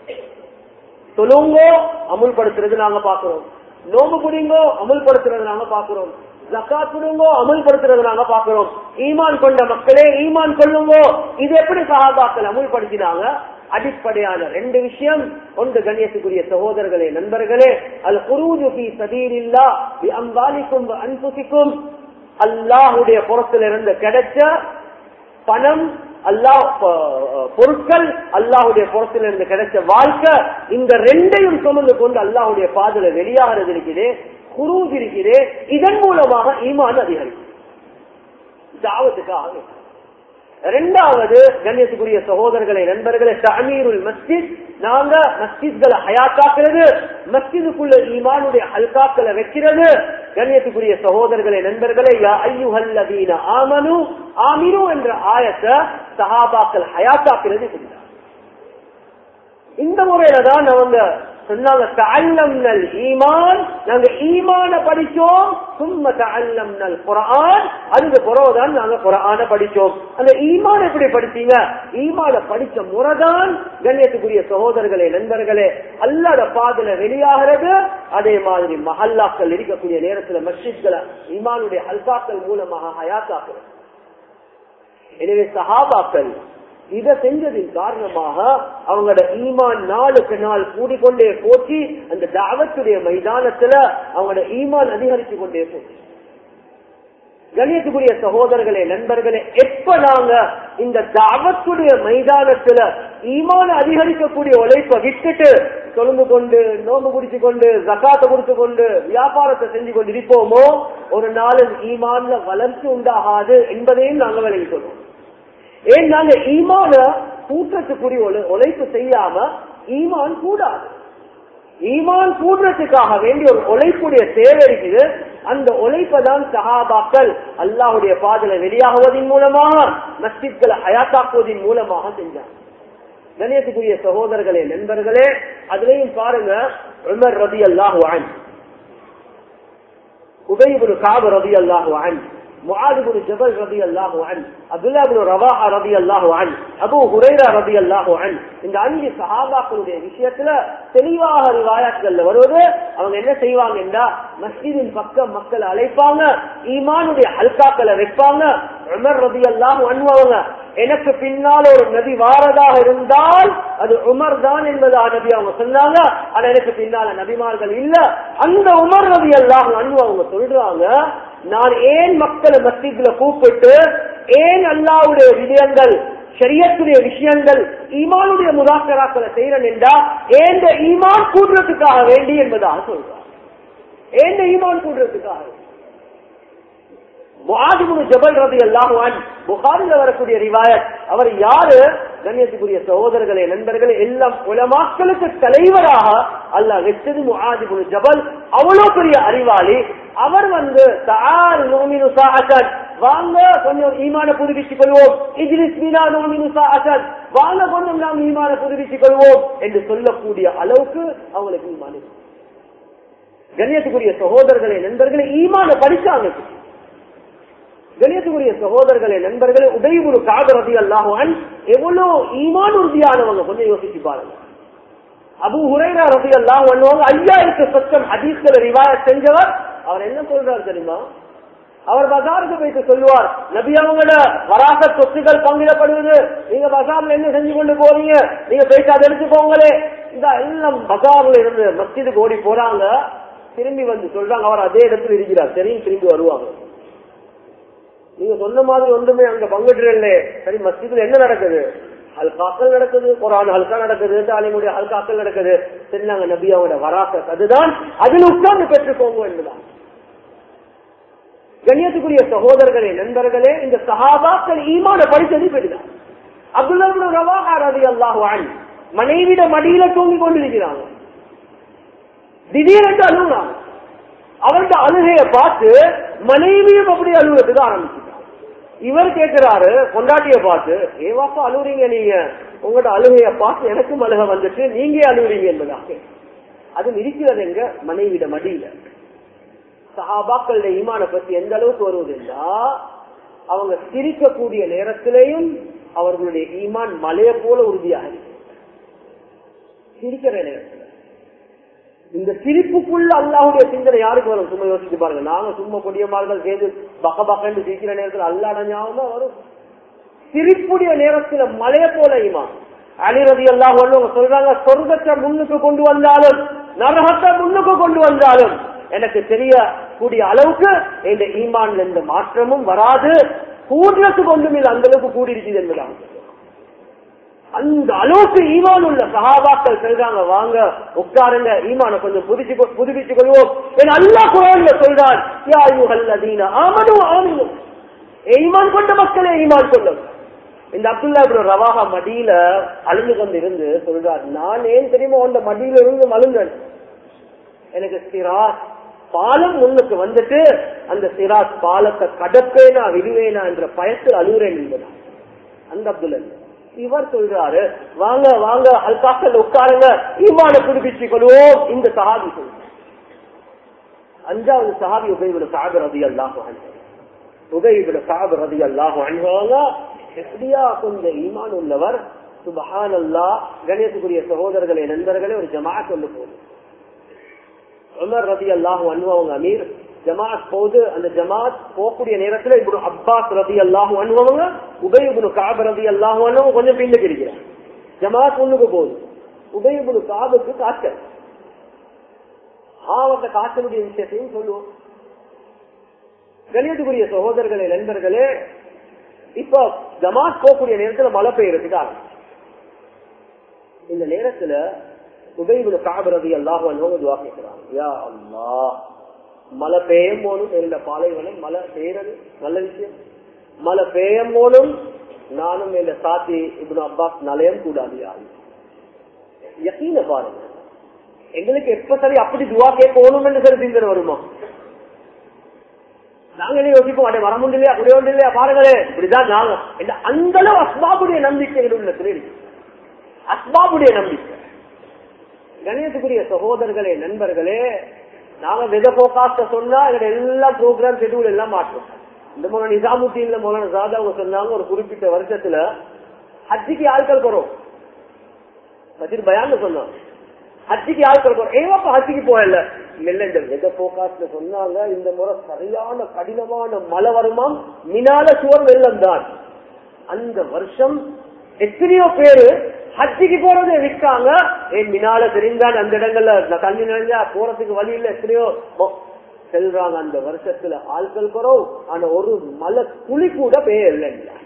சொல்லுங்கோ அமுல்படுத்துறது நாங்க பாக்குறோம் நோம்பு குடிங்கோ அமுல்படுத்துறது நாங்க பாக்குறோம் ஜக்காத் கொடுங்கோ அமுல்படுத்துறது நாங்க பாக்குறோம் ஈமான் கொண்ட மக்களே ஈமான் கொள்ளுங்கோ இது எப்படி சஹாபாக்கள் அமுல்படுத்தினாங்க அடிப்படையான ரெண்டு விஷயம் ஒன்று கண்ணியத்துக்குரிய சகோதரர்களே நண்பர்களே அது குரூஜு பி சதீரில்லா அம்பாலிக்கும் அன்புசிக்கும் அல்லாஹுடைய புறத்திலிருந்து கிடைச்ச பணம் அல்லாஹ் பொருட்கள் அல்லாஹுடைய புறத்திலிருந்து கிடைச்ச வாழ்க்கை இந்த ரெண்டையும் சுமந்து கொண்டு அல்லாஹுடைய பாதல வெளியாகிறது இருக்குது குரூஜ் இருக்குது இதன் மூலமாக ஈமான் அதிகரிக்கும் தாவத்துக்காக இரண்டாவது கண்ணியத்துக்குரிய சகோதரர்களை நண்பர்களை தமீருல் மஸ்ஜித் நாங்க மஸ்ஜித்களை ஹயாத்தாக்குறது மஸ்ஜிதுக்குள்ள ஈமானுடைய ஹல்காக்களை வைக்கிறது கண்ணியத்துக்குரிய சகோதரர்களை நண்பர்களே யா ஐயுஹல்லதீன ஆமனு ஆமினு என்ற ஆயத்தை சஹாபாக்கள் ஹயாத்தாக்குறது சொல்றாங்க இந்த முறையில தான் அவங்க சொன்னாங்க தஅல்லம்னல் ஈமான் நாங்க ஈமான படிச்சோம் சும்ம தஅல்லம்னல் குர்ஆன் அதுக்கு பிறகுதான் நாங்க குர்ஆனை படிச்சோம் அந்த ஈமான் எப்படி படிச்சீங்க ஈமான படிச்ச முறைதான் கண்ணியத்துக்குரிய சகோதரர்களே நண்பர்களே அல்லாத பாதல வெளியாகிறது அதே மாதிரி மஹல்லாக்கள் இருக்கக்கூடிய நேரத்துல மஸ்ஜித்களை ஈமானுடைய அல்காக்கள் மூலமாக ஹயாத்தாக்குறது எனவே சஹாபாக்கள் இதை செஞ்சதின் காரணமாக அவங்களோட ஈமான் நாளுக்கு நாள் கூடிக்கொண்டே போச்சு அந்த தாவத்துடைய மைதானத்துல அவங்களோட ஈமான் அதிகரித்து கொண்டே போச்சு கணியத்துக்குரிய சகோதரர்களே நண்பர்களே எப்ப நாங்க இந்த தாவத்துடைய மைதானத்துல ஈமான அதிகரிக்கக்கூடிய உழைப்பை விட்டுட்டு தொழுந்து கொண்டு நோம்பு குடிச்சு கொண்டு ஜக்காத்தை கொடுத்து கொண்டு வியாபாரத்தை செஞ்சு கொண்டு இருப்போமோ ஒரு நாளில் ஈமான்ல வளர்ச்சி உண்டாகாது என்பதையும் நாங்க விலகிக் கொள்வோம் ஏன் நாங்க ஈமான கூட்டத்துக்குரிய உழைப்பு செய்யாம ஈமான் கூடாது ஈமான் கூடுறதுக்காக வேண்டிய ஒரு உழைப்புடைய தேவை இருக்குது அந்த உழைப்பை தான் சஹாபாக்கள் அல்லாஹுடைய பாதல வெளியாகுவதன் மூலமாக மஸ்ஜித்களை ஹயாத்தாக்குவதன் மூலமாக செஞ்சாங்க கணேசக்குரிய சகோதரர்களே நண்பர்களே அதுலயும் பாருங்க உமர் ரபி அல்லாஹு அன் உபயபுல் காபு ரபி அல்லாஹு அன் معاذ بن جبل رضي الله عنه عبد الله بن رواحة رضي الله عنه அபு ஹுரைரா ரதி அல்லாஹு அன் இந்த அஞ்சு சஹாபாக்களுடைய விஷயத்துல தெளிவாக ரிவாயாத்துகள்ல வருவது அவங்க என்ன செய்வாங்க என்றா மஸ்ஜிதின் பக்கம் மக்கள் அழைப்பாங்க ஈமானுடைய அல்காக்களை வைப்பாங்க உமர் ரதி அல்லாஹு அன்வங்க எனக்கு பின்னால் ஒரு நபி வாரதாக இருந்தால் அது உமர் தான் என்பதா நபி அவங்க சொன்னாங்க ஆனா எனக்கு பின்னால நபிமார்கள் இல்ல அந்த உமர் ரவி எல்லாம் அன்பு அவங்க சொல்றாங்க நான் ஏன் மக்களை மத்தியில கூப்பிட்டு ஏன் அல்லாவுடைய விஜயங்கள் சரியத்துடைய விஷயங்கள் ஈமானுடைய முதாக்கராக்களை செய்யறேன் என்றா ஏந்த ஈமான் கூடுறதுக்காக வேண்டி என்பதாக சொல்றார் ஏந்த ஈமான் கூடுறதுக்காக முஆதிபுன் ஜபல் ரதி அல்லாஹுவான் புகாரில் வரக்கூடிய ரிவாயத் அவர் யாரு கண்ணியத்துக்குரிய சகோதரர்களே நண்பர்களே எல்லாம் உலமாக்களுக்கு தலைவராக அல்லாஹ் வெச்சது முஆதிபுன் ஜபல் அவ்வளவு பெரிய அறிவாளி அவர் வந்து தார் நோமினு சாஹன் வாங்க கொஞ்சம் ஈமான புதுப்பித்துக் கொள்வோம் இஜ்லிஸ் மீனா நோமினு சாஹன் வாங்க கொஞ்சம் நாம் ஈமான புதுப்பித்துக் கொள்வோம் என்று சொல்லக்கூடிய அளவுக்கு அவங்களுக்கு ஈமான கண்ணியத்துக்குரிய சகோதரர்களே நண்பர்களே ஈமான படிச்சாங்க கணியத்துக்குரிய சகோதரர்களே நண்பர்களே உதயகுரு காதரதி அல்லாஹுவன் எவ்வளவு ஈமான் உறுதியானவங்க கொஞ்சம் யோசிச்சு பாருங்க அபு ஹுரைரா ரதி அல்லாஹ் பண்ணுவாங்க ஐயாயிரத்து சொச்சம் ஹதீஸ்களை ரிவாய செஞ்சவர் அவர் என்ன சொல்றாரு தெரியுமா அவர் பஜாருக்கு போயிட்டு சொல்லுவார் நபி அவங்களோட வராச சொத்துக்கள் பங்கிடப்படுவது நீங்க பஜார்ல என்ன செஞ்சு கொண்டு போறீங்க நீங்க போயிட்டு அதை எடுத்துக்கோங்களே இந்த எல்லாம் பஜார்ல இருந்து மஸ்ஜிதுக்கு ஓடி போறாங்க திரும்பி வந்து சொல்றாங்க அவர் அதே இடத்துல இருக்கிறார் தெரியும் திரும்பி வருவாங்க நீங்க சொன்ன மாதிரி ஒன்றுமே அங்க பங்குட்டுறே சரி மஸ்ஜித்ல என்ன நடக்குது ஹல்காக்கள் நடக்குது குரான் ஹல்கா நடக்குது தாலிமுடைய ஹல்காக்கள் நடக்குது சரி நாங்க நபியாவோட வராசத் அதுதான் அதில் உட்கார்ந்து பெற்றுக்கோங்க என்பதான் கண்ணியத்துக்குரிய சகோதரர்களே நண்பர்களே இந்த சஹாபாக்கள் ஈமான படித்தது பெரிதான் அப்துல்லா ரவாஹா ரதி அல்லாஹு மனைவிட மடியில தூங்கி கொண்டிருக்கிறாங்க திடீரென்று அழுகுறாங்க அவருடைய அழுகையை பார்த்து மனைவியும் அப்படி அழுகுறதுக்கு ஆரம்பிச்சுட்டாங்க இவர் கேட்கிறாரு கொண்டாட்டிய பார்த்து ஏவாப்பா அழுகுறீங்க நீங்க உங்களோட அழுகைய பார்த்து எனக்கும் அழுக வந்துட்டு நீங்க அழுகுறீங்க என்பதாக அது இருக்கிறது எங்க மனைவிட மடியில சஹாபாக்களுடைய ஈமான பத்தி எந்த அளவுக்கு வருவதுன்னா அவங்க சிரிக்கக்கூடிய நேரத்திலையும் அவர்களுடைய ஈமான் மலைய போல உறுதியாக இருக்கு. சிரிக்கிற நேரத்தில் இந்த சிரிப்புக்குள்ள அல்லாஹுடைய சிந்தனை யாருக்கு வரும் சும்மா யோசிச்சு பாருங்க நாங்க சும்மா கொடியமார்கள் சேர்ந்து பக்க பக்கன்னு சிரிக்கிற நேரத்தில் அல்லாட ஞாபகம் வரும் சிரிப்புடைய நேரத்துல மலைய போல ஈமான் அலிரதி எல்லாம் சொல்றாங்க சொர்க்கத்தை முன்னுக்கு கொண்டு வந்தாலும் நரகத்தை முன்னுக்கு கொண்டு வந்தாலும் எனக்கு தெரியக்கூடிய அளவுக்கு இந்த ஈமான்ல எந்த மாற்றமும் வராது கூடுறதுக்கு ஒன்றும் இல்லை அந்த அளவுக்கு கூடிருக்குது என்பதாக அந்த அளவுக்கு ஈமான் உள்ள சகாபாக்கள் சொல்றாங்க வாங்க உட்காருங்க ஈமான கொஞ்சம் புதுச்சு புதுப்பிச்சு கொள்வோம் என் அல்லா குரான்ல சொல்றான் யா அய்யுஹல்லதீன ஆமனு ஆமினு ஈமான் கொண்ட மக்களே ஈமான் கொள்ளும் இந்த அப்துல்லா இப்படி ரவாஹா மடியில அழுந்து கொண்டு இருந்து சொல்றார் நான் ஏன் தெரியுமா உண்ட மடியில இருந்து மழுந்தேன் எனக்கு சிராஸ் பாலம் முன்னுக்கு வந்துட்டு அந்த சிராஸ் பாலத்தை கடப்பேனா விடுவேனா என்ற பயத்தில் அழுகிறேன் என்பதா அந்த அப்துல்லா இவர் சொல்றாரு வாங்க வாங்க அல்காசல் உட்காருங்க ஈமான புதுப்பிச்சு கொள்வோம் இந்த சஹாபி சொல்ற அஞ்சாவது சஹாபி உபயோக சாகர் ரதி அல்லாஹ் உபயோக சாகர் ரதி அல்லாஹ் அனுபவங்க எப்படியா கொஞ்சம் ஈமான் உள்ளவர் சுபஹான் அல்லா கணேசக்குரிய சகோதரர்களே நண்பர்களே ஒரு ஜமாத் ஒன்று போகுது உமர் ரதி அல்லாஹ் அனுபவங்க அமீர் ஜமாத் போது அந்த ஜமாத் போகக்கூடிய நேரத்துல இப்படி அப்பாஸ் ரதி அல்லாஹும் அனுபவங்க உபயபுனு காப ரதி அல்லாஹும் அனுபவம் கொஞ்சம் பின்னுக்கு இருக்கிறார் ஜமாத் ஒண்ணுக்கு போகுது உபயபுனு காபுக்கு காய்ச்சல் ஆவட்ட காய்ச்சலுடைய விஷயத்தையும் சொல்லுவோம் கணியத்துக்குரிய சகோதரர்களே நண்பர்களே இப்ப ஜமாத் போகக்கூடிய நேரத்துல மழை பெய்யறதுக்கு ஆரம்பிச்சு இந்த நேரத்துல உபயபுனு காப ரதி அல்லாஹும் அனுபவம் துவா கேட்கிறாங்க யா அல்லாஹ் மழை பெய்யும் போலும் இந்த பாலைவனம் மழை பெய்யறது நல்ல விஷயம் மழை பெய்யும் போலும் நானும் இந்த சாத்தி இப்படி அப்பாஸ் நலையம் கூடாது யாரு யக்கீன பாருங்க எங்களுக்கு எப்ப சரி அப்படி துவா கேட்கணும் என்று சரி சிந்தனை வருமா நாங்களே யோசிப்போம் அடே வர முடியலையா குடிய இல்லையா பாருங்களே இப்படிதான் நாங்க அந்த அளவு அஸ்பாபுடைய நம்பிக்கை இருக்கு அஸ்பாபுடைய நம்பிக்கை கணேசக்குரிய சகோதரர்களே நண்பர்களே நாங்க வித போக்காஸ்ட சொன்னா எங்க எல்லா ப்ரோக்ராம் ஷெடியூல் எல்லாம் மாற்றோம் இந்த மூலம் நிசாமுத்தீன்ல மூலம் சாதா அவங்க சொன்னாங்க ஒரு குறிப்பிட்ட வருஷத்துல ஹஜ்ஜிக்கு ஆட்கள் போறோம் பத்திரி பயான் சொன்னாங்க ஹஜ்ஜிக்கு ஆட்கள் போறோம் ஏவாப்ப ஹஜ்ஜிக்கு போயல இல்ல இந்த வித போக்காஸ்ல சொன்னாங்க இந்த முறை சரியான கடினமான மழை வருமாம் மினால சுவர் வெள்ளம் தான் அந்த வருஷம் எத்தனையோ பேரு ஹஜ்ஜிக்கு போறதை விற்காங்க ஏன் மினால தெரிந்தான் அந்த இடங்கள்ல தண்ணி நிறைஞ்சா போறதுக்கு வழி இல்ல எத்தனையோ செல்றாங்க அந்த வருஷத்துல ஆட்கள் குறவு ஆனா ஒரு மலை துளி கூட பெய்யல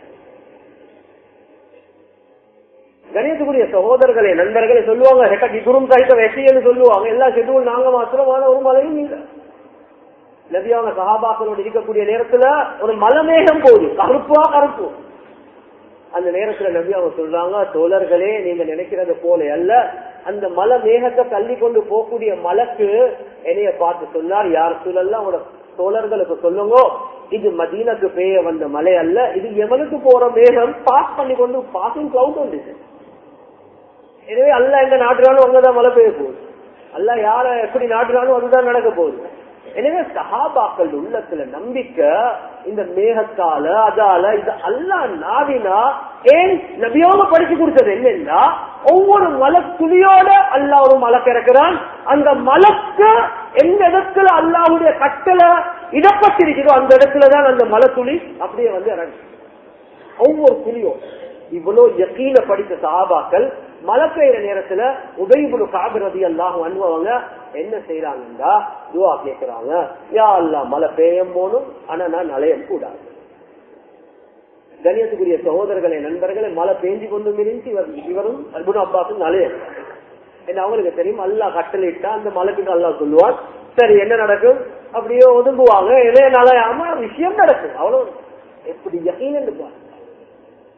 கணியத்துக்குரிய சகோதரர்களே நண்பர்களே சொல்லுவாங்க ஹெட்டக்கி குரும் சகித வெட்டின்னு சொல்லுவாங்க எல்லா ஷெட்யூல் நாங்க மாத்திரமான ஒரு மலையும் இல்லை நபியான சகாபாக்களோடு இருக்கக்கூடிய நேரத்துல ஒரு மலை மேகம் போகுது கருப்பா கருப்பு அந்த நேரத்துல நபி அவங்க சொல்றாங்க தோழர்களே நீங்க நினைக்கிறது போல அல்ல அந்த மலை மேகத்தை தள்ளி கொண்டு போகக்கூடிய மலைக்கு என்னைய பார்த்து சொன்னார் யார் சூழல்லாம் அவங்களோட தோழர்களுக்கு சொல்லுங்க இது மதீனக்கு பெய்ய வந்த மலை அல்ல இது எவனுக்கு போற மேகம் பாஸ் பண்ணி கொண்டு பாசிங் கிளவுட் வந்துச்சு எனவே அல்ல எங்க நாட்டுறாலும் அங்கதான் மழை பெய்ய போகுது அல்ல யார எப்படி நாட்டுறாலும் அதுதான் நடக்க போகுது எனவே சஹாபாக்கள் உள்ளத்துல நம்பிக்கை இந்த மேகத்தால அதால இது அல்லா நாவினா ஏன் நபியோக படிச்சு கொடுத்தது என்னன்னா ஒவ்வொரு மலை துளியோட அல்லா ஒரு மலை பிறக்கிறான் அந்த மலைக்கு எந்த இடத்துல அல்லாவுடைய கட்டளை இடப்பட்டிருக்கிறதோ அந்த இடத்துலதான் அந்த மலை துளி அப்படியே வந்து இறங்கு ஒவ்வொரு துளியும் இவ்வளவு யக்கீன படித்த சஹாபாக்கள் மழை பெய்யற நேரத்துல உதயபுடு காபிரதி எல்லாம் அனுபவங்க என்ன செய்யறாங்கன்னா துவா கேட்கிறாங்க யா அல்லா மழை பெய்யும் போனும் ஆனா நான் நலையம் கூடாது கணியத்துக்குரிய சகோதரர்களே நண்பர்களே மழை பெஞ்சு கொண்டும் இருந்துச்சு இவர் இவரும் அல்புன் அப்பாஸும் நலையம் என்ன அவங்களுக்கு தெரியும் அல்லா கட்டளையிட்டா அந்த மலைக்கு அல்லா சொல்லுவார் சரி என்ன நடக்கும் அப்படியே ஒதுங்குவாங்க இதே நலையாம விஷயம் நடக்கும் அவ்வளவு எப்படி யகீன் என்று பாருங்க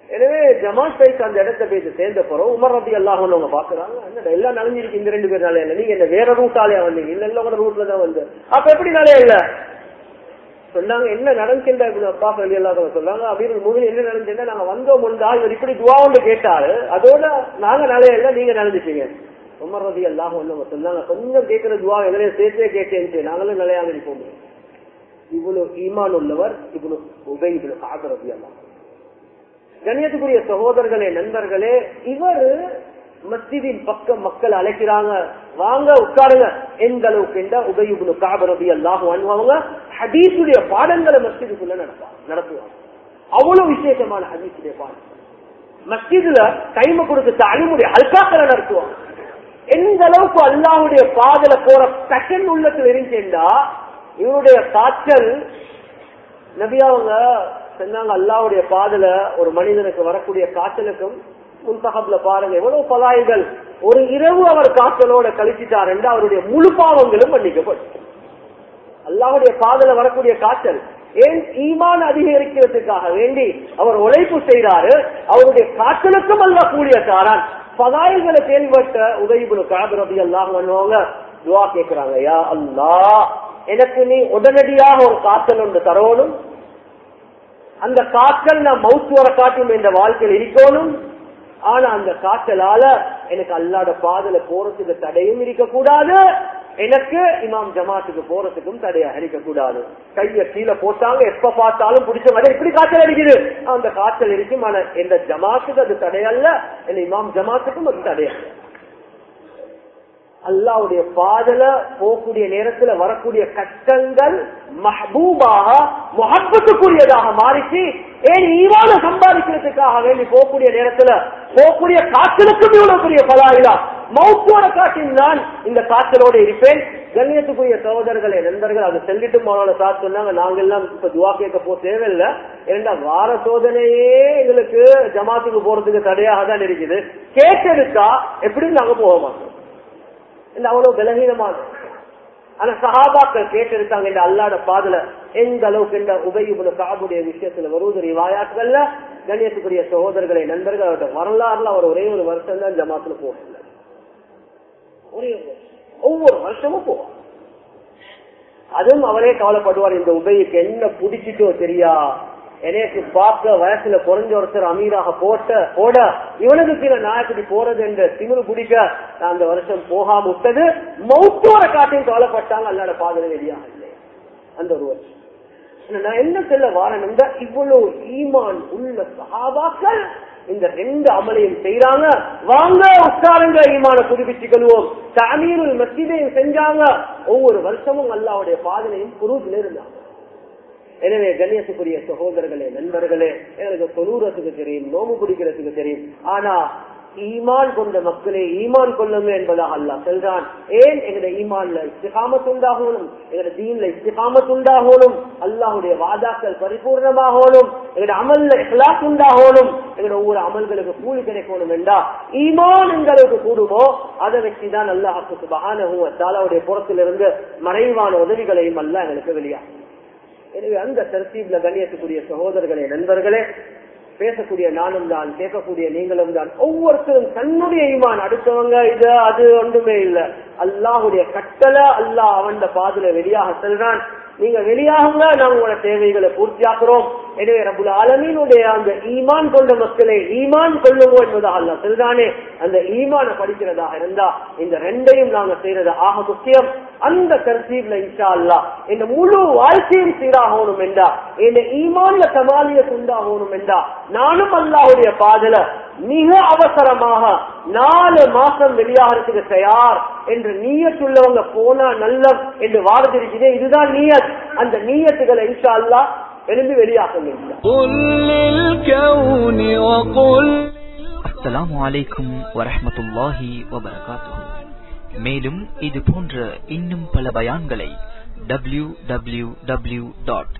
எனவே ஜமாத் பைஸ் அந்த இடத்த போய் சேர்ந்த போறோம் உமர் ரபி அல்லாஹ் அவங்க பாக்குறாங்க என்னடா எல்லாம் நனைஞ்சிருக்கு இந்த ரெண்டு பேர் நாளே இல்ல நீங்க என்ன வேற ரூட்டாலே வந்தீங்க இல்ல இல்ல உங்களோட ரூட்ல தான் வந்து அப்ப எப்படி நாளே இல்ல சொன்னாங்க என்ன நடந்துச்சுண்டா இப்படி அப்பா சொல்லி எல்லாரும் சொன்னாங்க அப்படின்னு மூவில என்ன நடந்துச்சுன்னா நாங்க வந்தோம் முந்தா இவர் இப்படி துவா ஒன்று கேட்டாரு அதோட நாங்க நாளே இல்ல நீங்க நடந்துட்டீங்க உமர் ரபி அல்லாஹ் ஒண்ணு சொன்னாங்க கொஞ்சம் கேட்கிற துவா எதிரே சேர்த்தே கேட்டேன் நாங்களும் நிலையாக இருப்போம் இவ்வளவு ஈமான் உள்ளவர் இவ்வளவு உபை இவ்வளவு காதர் ரபி அல்லாஹ் கண்ணியத்துக்குரிய சகோதரர்களே நண்பர்களே இவர் மஸ்ஜிதின் பக்கம் மக்கள் அழைக்கிறாங்க வாங்க உட்காருங்க எந்த அளவுக்கு என்ற உபயுபுனு காபரபி அல்லாஹ் அவங்க ஹதீசுடைய பாடங்களை மஸ்ஜிதுக்குள்ள நடப்பாங்க நடத்துவாங்க அவ்வளவு விசேஷமான ஹதீசுடைய பாடம் மஸ்ஜிதுல கைம கொடுத்து தாலிமுடைய அல்காக்களை நடத்துவாங்க எந்த அளவுக்கு அல்லாஹுடைய பாதல போற செகண்ட் உள்ளத்துல இருந்துச்சேண்டா இவருடைய காய்ச்சல் நபியாவங்க சொன்னாங்க அல்லாவுடைய பாதல ஒரு மனிதனுக்கு வரக்கூடிய காய்ச்சலுக்கும் முன்தகப்ல பாருங்க எவ்வளவு பலாய்கள் ஒரு இரவு அவர் காய்ச்சலோட கழிச்சிட்டார் என்று அவருடைய முழு பாவங்களும் மன்னிக்கப்படும் அல்லாவுடைய பாதல வரக்கூடிய காய்ச்சல் ஏன் ஈமான் அதிகரிக்கிறதுக்காக வேண்டி அவர் உழைப்பு செய்யறாரு அவருடைய காய்ச்சலுக்கும் அல்ல கூடிய தாரான் பதாய்களை கேள்விப்பட்ட உதவிபுல காபிரபி அல்லாஹ் பண்ணுவாங்க துவா கேட்கிறாங்க யா அல்லா எனக்கு நீ உடனடியாக ஒரு காய்ச்சல் ஒன்று தரணும் அந்த காய்ச்சல் நான் மவுத்து வர காட்டும் என்ற வாழ்க்கையில் இருக்கணும் ஆனா அந்த காய்ச்சலால எனக்கு அல்லாட பாதல போறதுக்கு தடையும் இருக்கக்கூடாது எனக்கு இமாம் ஜமாத்துக்கு போறதுக்கும் தடையா இருக்கக்கூடாது கைய கீழே போட்டாங்க எப்ப பார்த்தாலும் பிடிச்ச மாதிரி இப்படி காய்ச்சல் அடிக்குது அந்த காய்ச்சல் இருக்கும் ஆனா எந்த ஜமாத்துக்கு அது தடையல்ல என்ன இமாம் ஜமாத்துக்கும் அது தடையல்ல அல்லாவுடைய பாதல போகக்கூடிய நேரத்துல வரக்கூடிய கஷ்டங்கள் மஹபூபாக முகப்பத்துக்குரியதாக மாறிச்சு ஏன் ஈவான சம்பாதிக்கிறதுக்காக வேண்டி போகக்கூடிய நேரத்துல போகக்கூடிய காய்ச்சலுக்கும் இவ்வளவு பெரிய பலாயிலா மௌத்தோட காட்டில் நான் இந்த காய்ச்சலோட இருப்பேன் கண்ணியத்துக்குரிய சகோதரர்களே நண்பர்கள் அது செல்லிட்டு மாணவ சார் சொன்னாங்க நாங்க எல்லாம் இப்ப துவா கேட்க போ தேவையில்லை ஏன்னா வார சோதனையே எங்களுக்கு ஜமாத்துக்கு போறதுக்கு தடையாக தான் இருக்குது கேட்டெடுத்தா எப்படி நாங்க போக மாட்டோம் இந்த அவ்வளவு பலகீனமான ஆனா சஹாபாக்கள் கேட்டிருக்காங்க இந்த அல்லாட பாதல எந்த அளவுக்கு இந்த உபயுபுல சாபுடைய விஷயத்துல வருவதற்கு வாயாட்கள்ல கண்ணியத்துக்குரிய சகோதரர்களை நண்பர்கள் அவருடைய வரலாறுல அவர் ஒரே ஒரு வருஷம் தான் ஜமாத்துல போகல ஒரே ஒரு வருஷம். ஒவ்வொரு வருஷமும் போவார் அதுவும் அவரே கவலைப்படுவார் இந்த உபயுக்கு என்ன புடிச்சிட்டோ தெரியா எனக்கு பார்க்க வயசுல குறைஞ்ச ஒருத்தர் அமீராக போட்ட போட இவனுக்கு கீழே நாயக்குடி போறது என்ற திமிரு குடிக்க நான் அந்த வருஷம் போகாம விட்டது மௌத்தோர காட்டையும் கவலைப்பட்டாங்க அல்லாட பாதல வெளியாக இல்லை அந்த ஒரு வருஷம் நான் என்ன சொல்ல வாரணும் இவ்வளவு ஈமான் உள்ள சகாபாக்கள் இந்த ரெண்டு அமலையும் செய்யறாங்க வாங்க உட்காருங்க ஈமான புதுப்பிச்சுக்கொள்வோம் தமீருல் மத்தியதையும் செஞ்சாங்க ஒவ்வொரு வருஷமும் அல்லாவுடைய பாதனையும் குரூப்ல இருந்தாங்க எனவே கண்ணியத்துக்குரிய சகோதரர்களே நண்பர்களே எனக்கு தொழுறதுக்கு தெரியும் நோம்பு பிடிக்கிறதுக்கு தெரியும் ஆனா ஈமான் கொண்ட மக்களே ஈமான் கொள்ளுங்க என்பதாக அல்லா செல்றான் ஏன் எங்களுடைய ஈமான்ல இஸ்திகாமத் உண்டாகணும் எங்களுடைய தீன்ல இஸ்திகாமத் உண்டாகணும் அல்லாஹுடைய வாதாக்கள் பரிபூர்ணமாகணும் எங்களுடைய அமல்ல இஹ்லாஸ் உண்டாகணும் எங்களுடைய ஒவ்வொரு அமல்களுக்கு கூலி கிடைக்கணும் என்றா ஈமான் எந்த அளவுக்கு கூடுமோ அதை வச்சுதான் அல்லாஹுக்கு சுபஹானஹு தாலாவுடைய புறத்திலிருந்து மறைவான உதவிகளையும் அல்ல எங்களுக்கு வெளியாகும் எனவே அந்த தர்த்தீப்ல கண்ணியத்துக்குரிய சகோதரர்களே நண்பர்களே பேசக்கூடிய நானும் தான் கேட்கக்கூடிய நீங்களும் தான் ஒவ்வொருத்தரும் தன்னுடைய ஈமான் அடுத்தவங்க இது அது ஒன்றுமே இல்லை அல்லாஹுடைய கட்டளை அல்லாஹ் அவன் பாதுல வெளியாக செல்றான் நீங்க வெளியாகுங்க நாங்க உங்களோட தேவைகளை பூர்த்தியாக்குறோம் எனவே ரபுல் ஆலமீனுடைய அந்த ஈமான் கொண்ட மக்களை ஈமான் கொள்ளுவோம் என்பதாக அல்ல செல்றானே அந்த ஈமான படிக்கிறதாக இருந்தா இந்த ரெண்டையும் நாங்க செய்யறது ஆக முக்கியம் அந்த கருத்தீப்ல இன்ஷா அல்லா இந்த முழு வாழ்க்கையும் சீராகணும் என்றா இந்த ஈமான்ல கமாலியத் உண்டாகணும் என்றா நானும் அல்லாஹுடைய பாதல மிக அவசரமாக நாலு மாசம் வெளியாகிறதுக்கு தயார் என்று நீயத்துள்ளவங்க போனா நல்லம் என்று வாழ்ந்திருக்கிறேன் இதுதான் நீயத் அந்த நீயத்துகளை இன்ஷா அல்லா எழுந்து வெளியாகுங்க قل للكون وقل அஸ்ஸலாமு அலைக்கும் வரஹ்மத்துல்லாஹி வபரகாத்துஹு மேலும் இது போன்ற இன்னும் பல பயான்களை W W W dot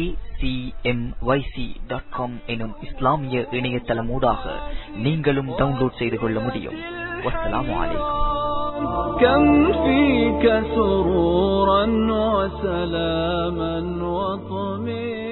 dot com எனும் இஸ்லாமிய இணையதளமூடாக நீங்களும் டவுன்லோட் செய்து கொள்ள முடியும் வஸ்ஸலாமு அலைக்கும் كم فيك سرورا وسلاما وطمئنا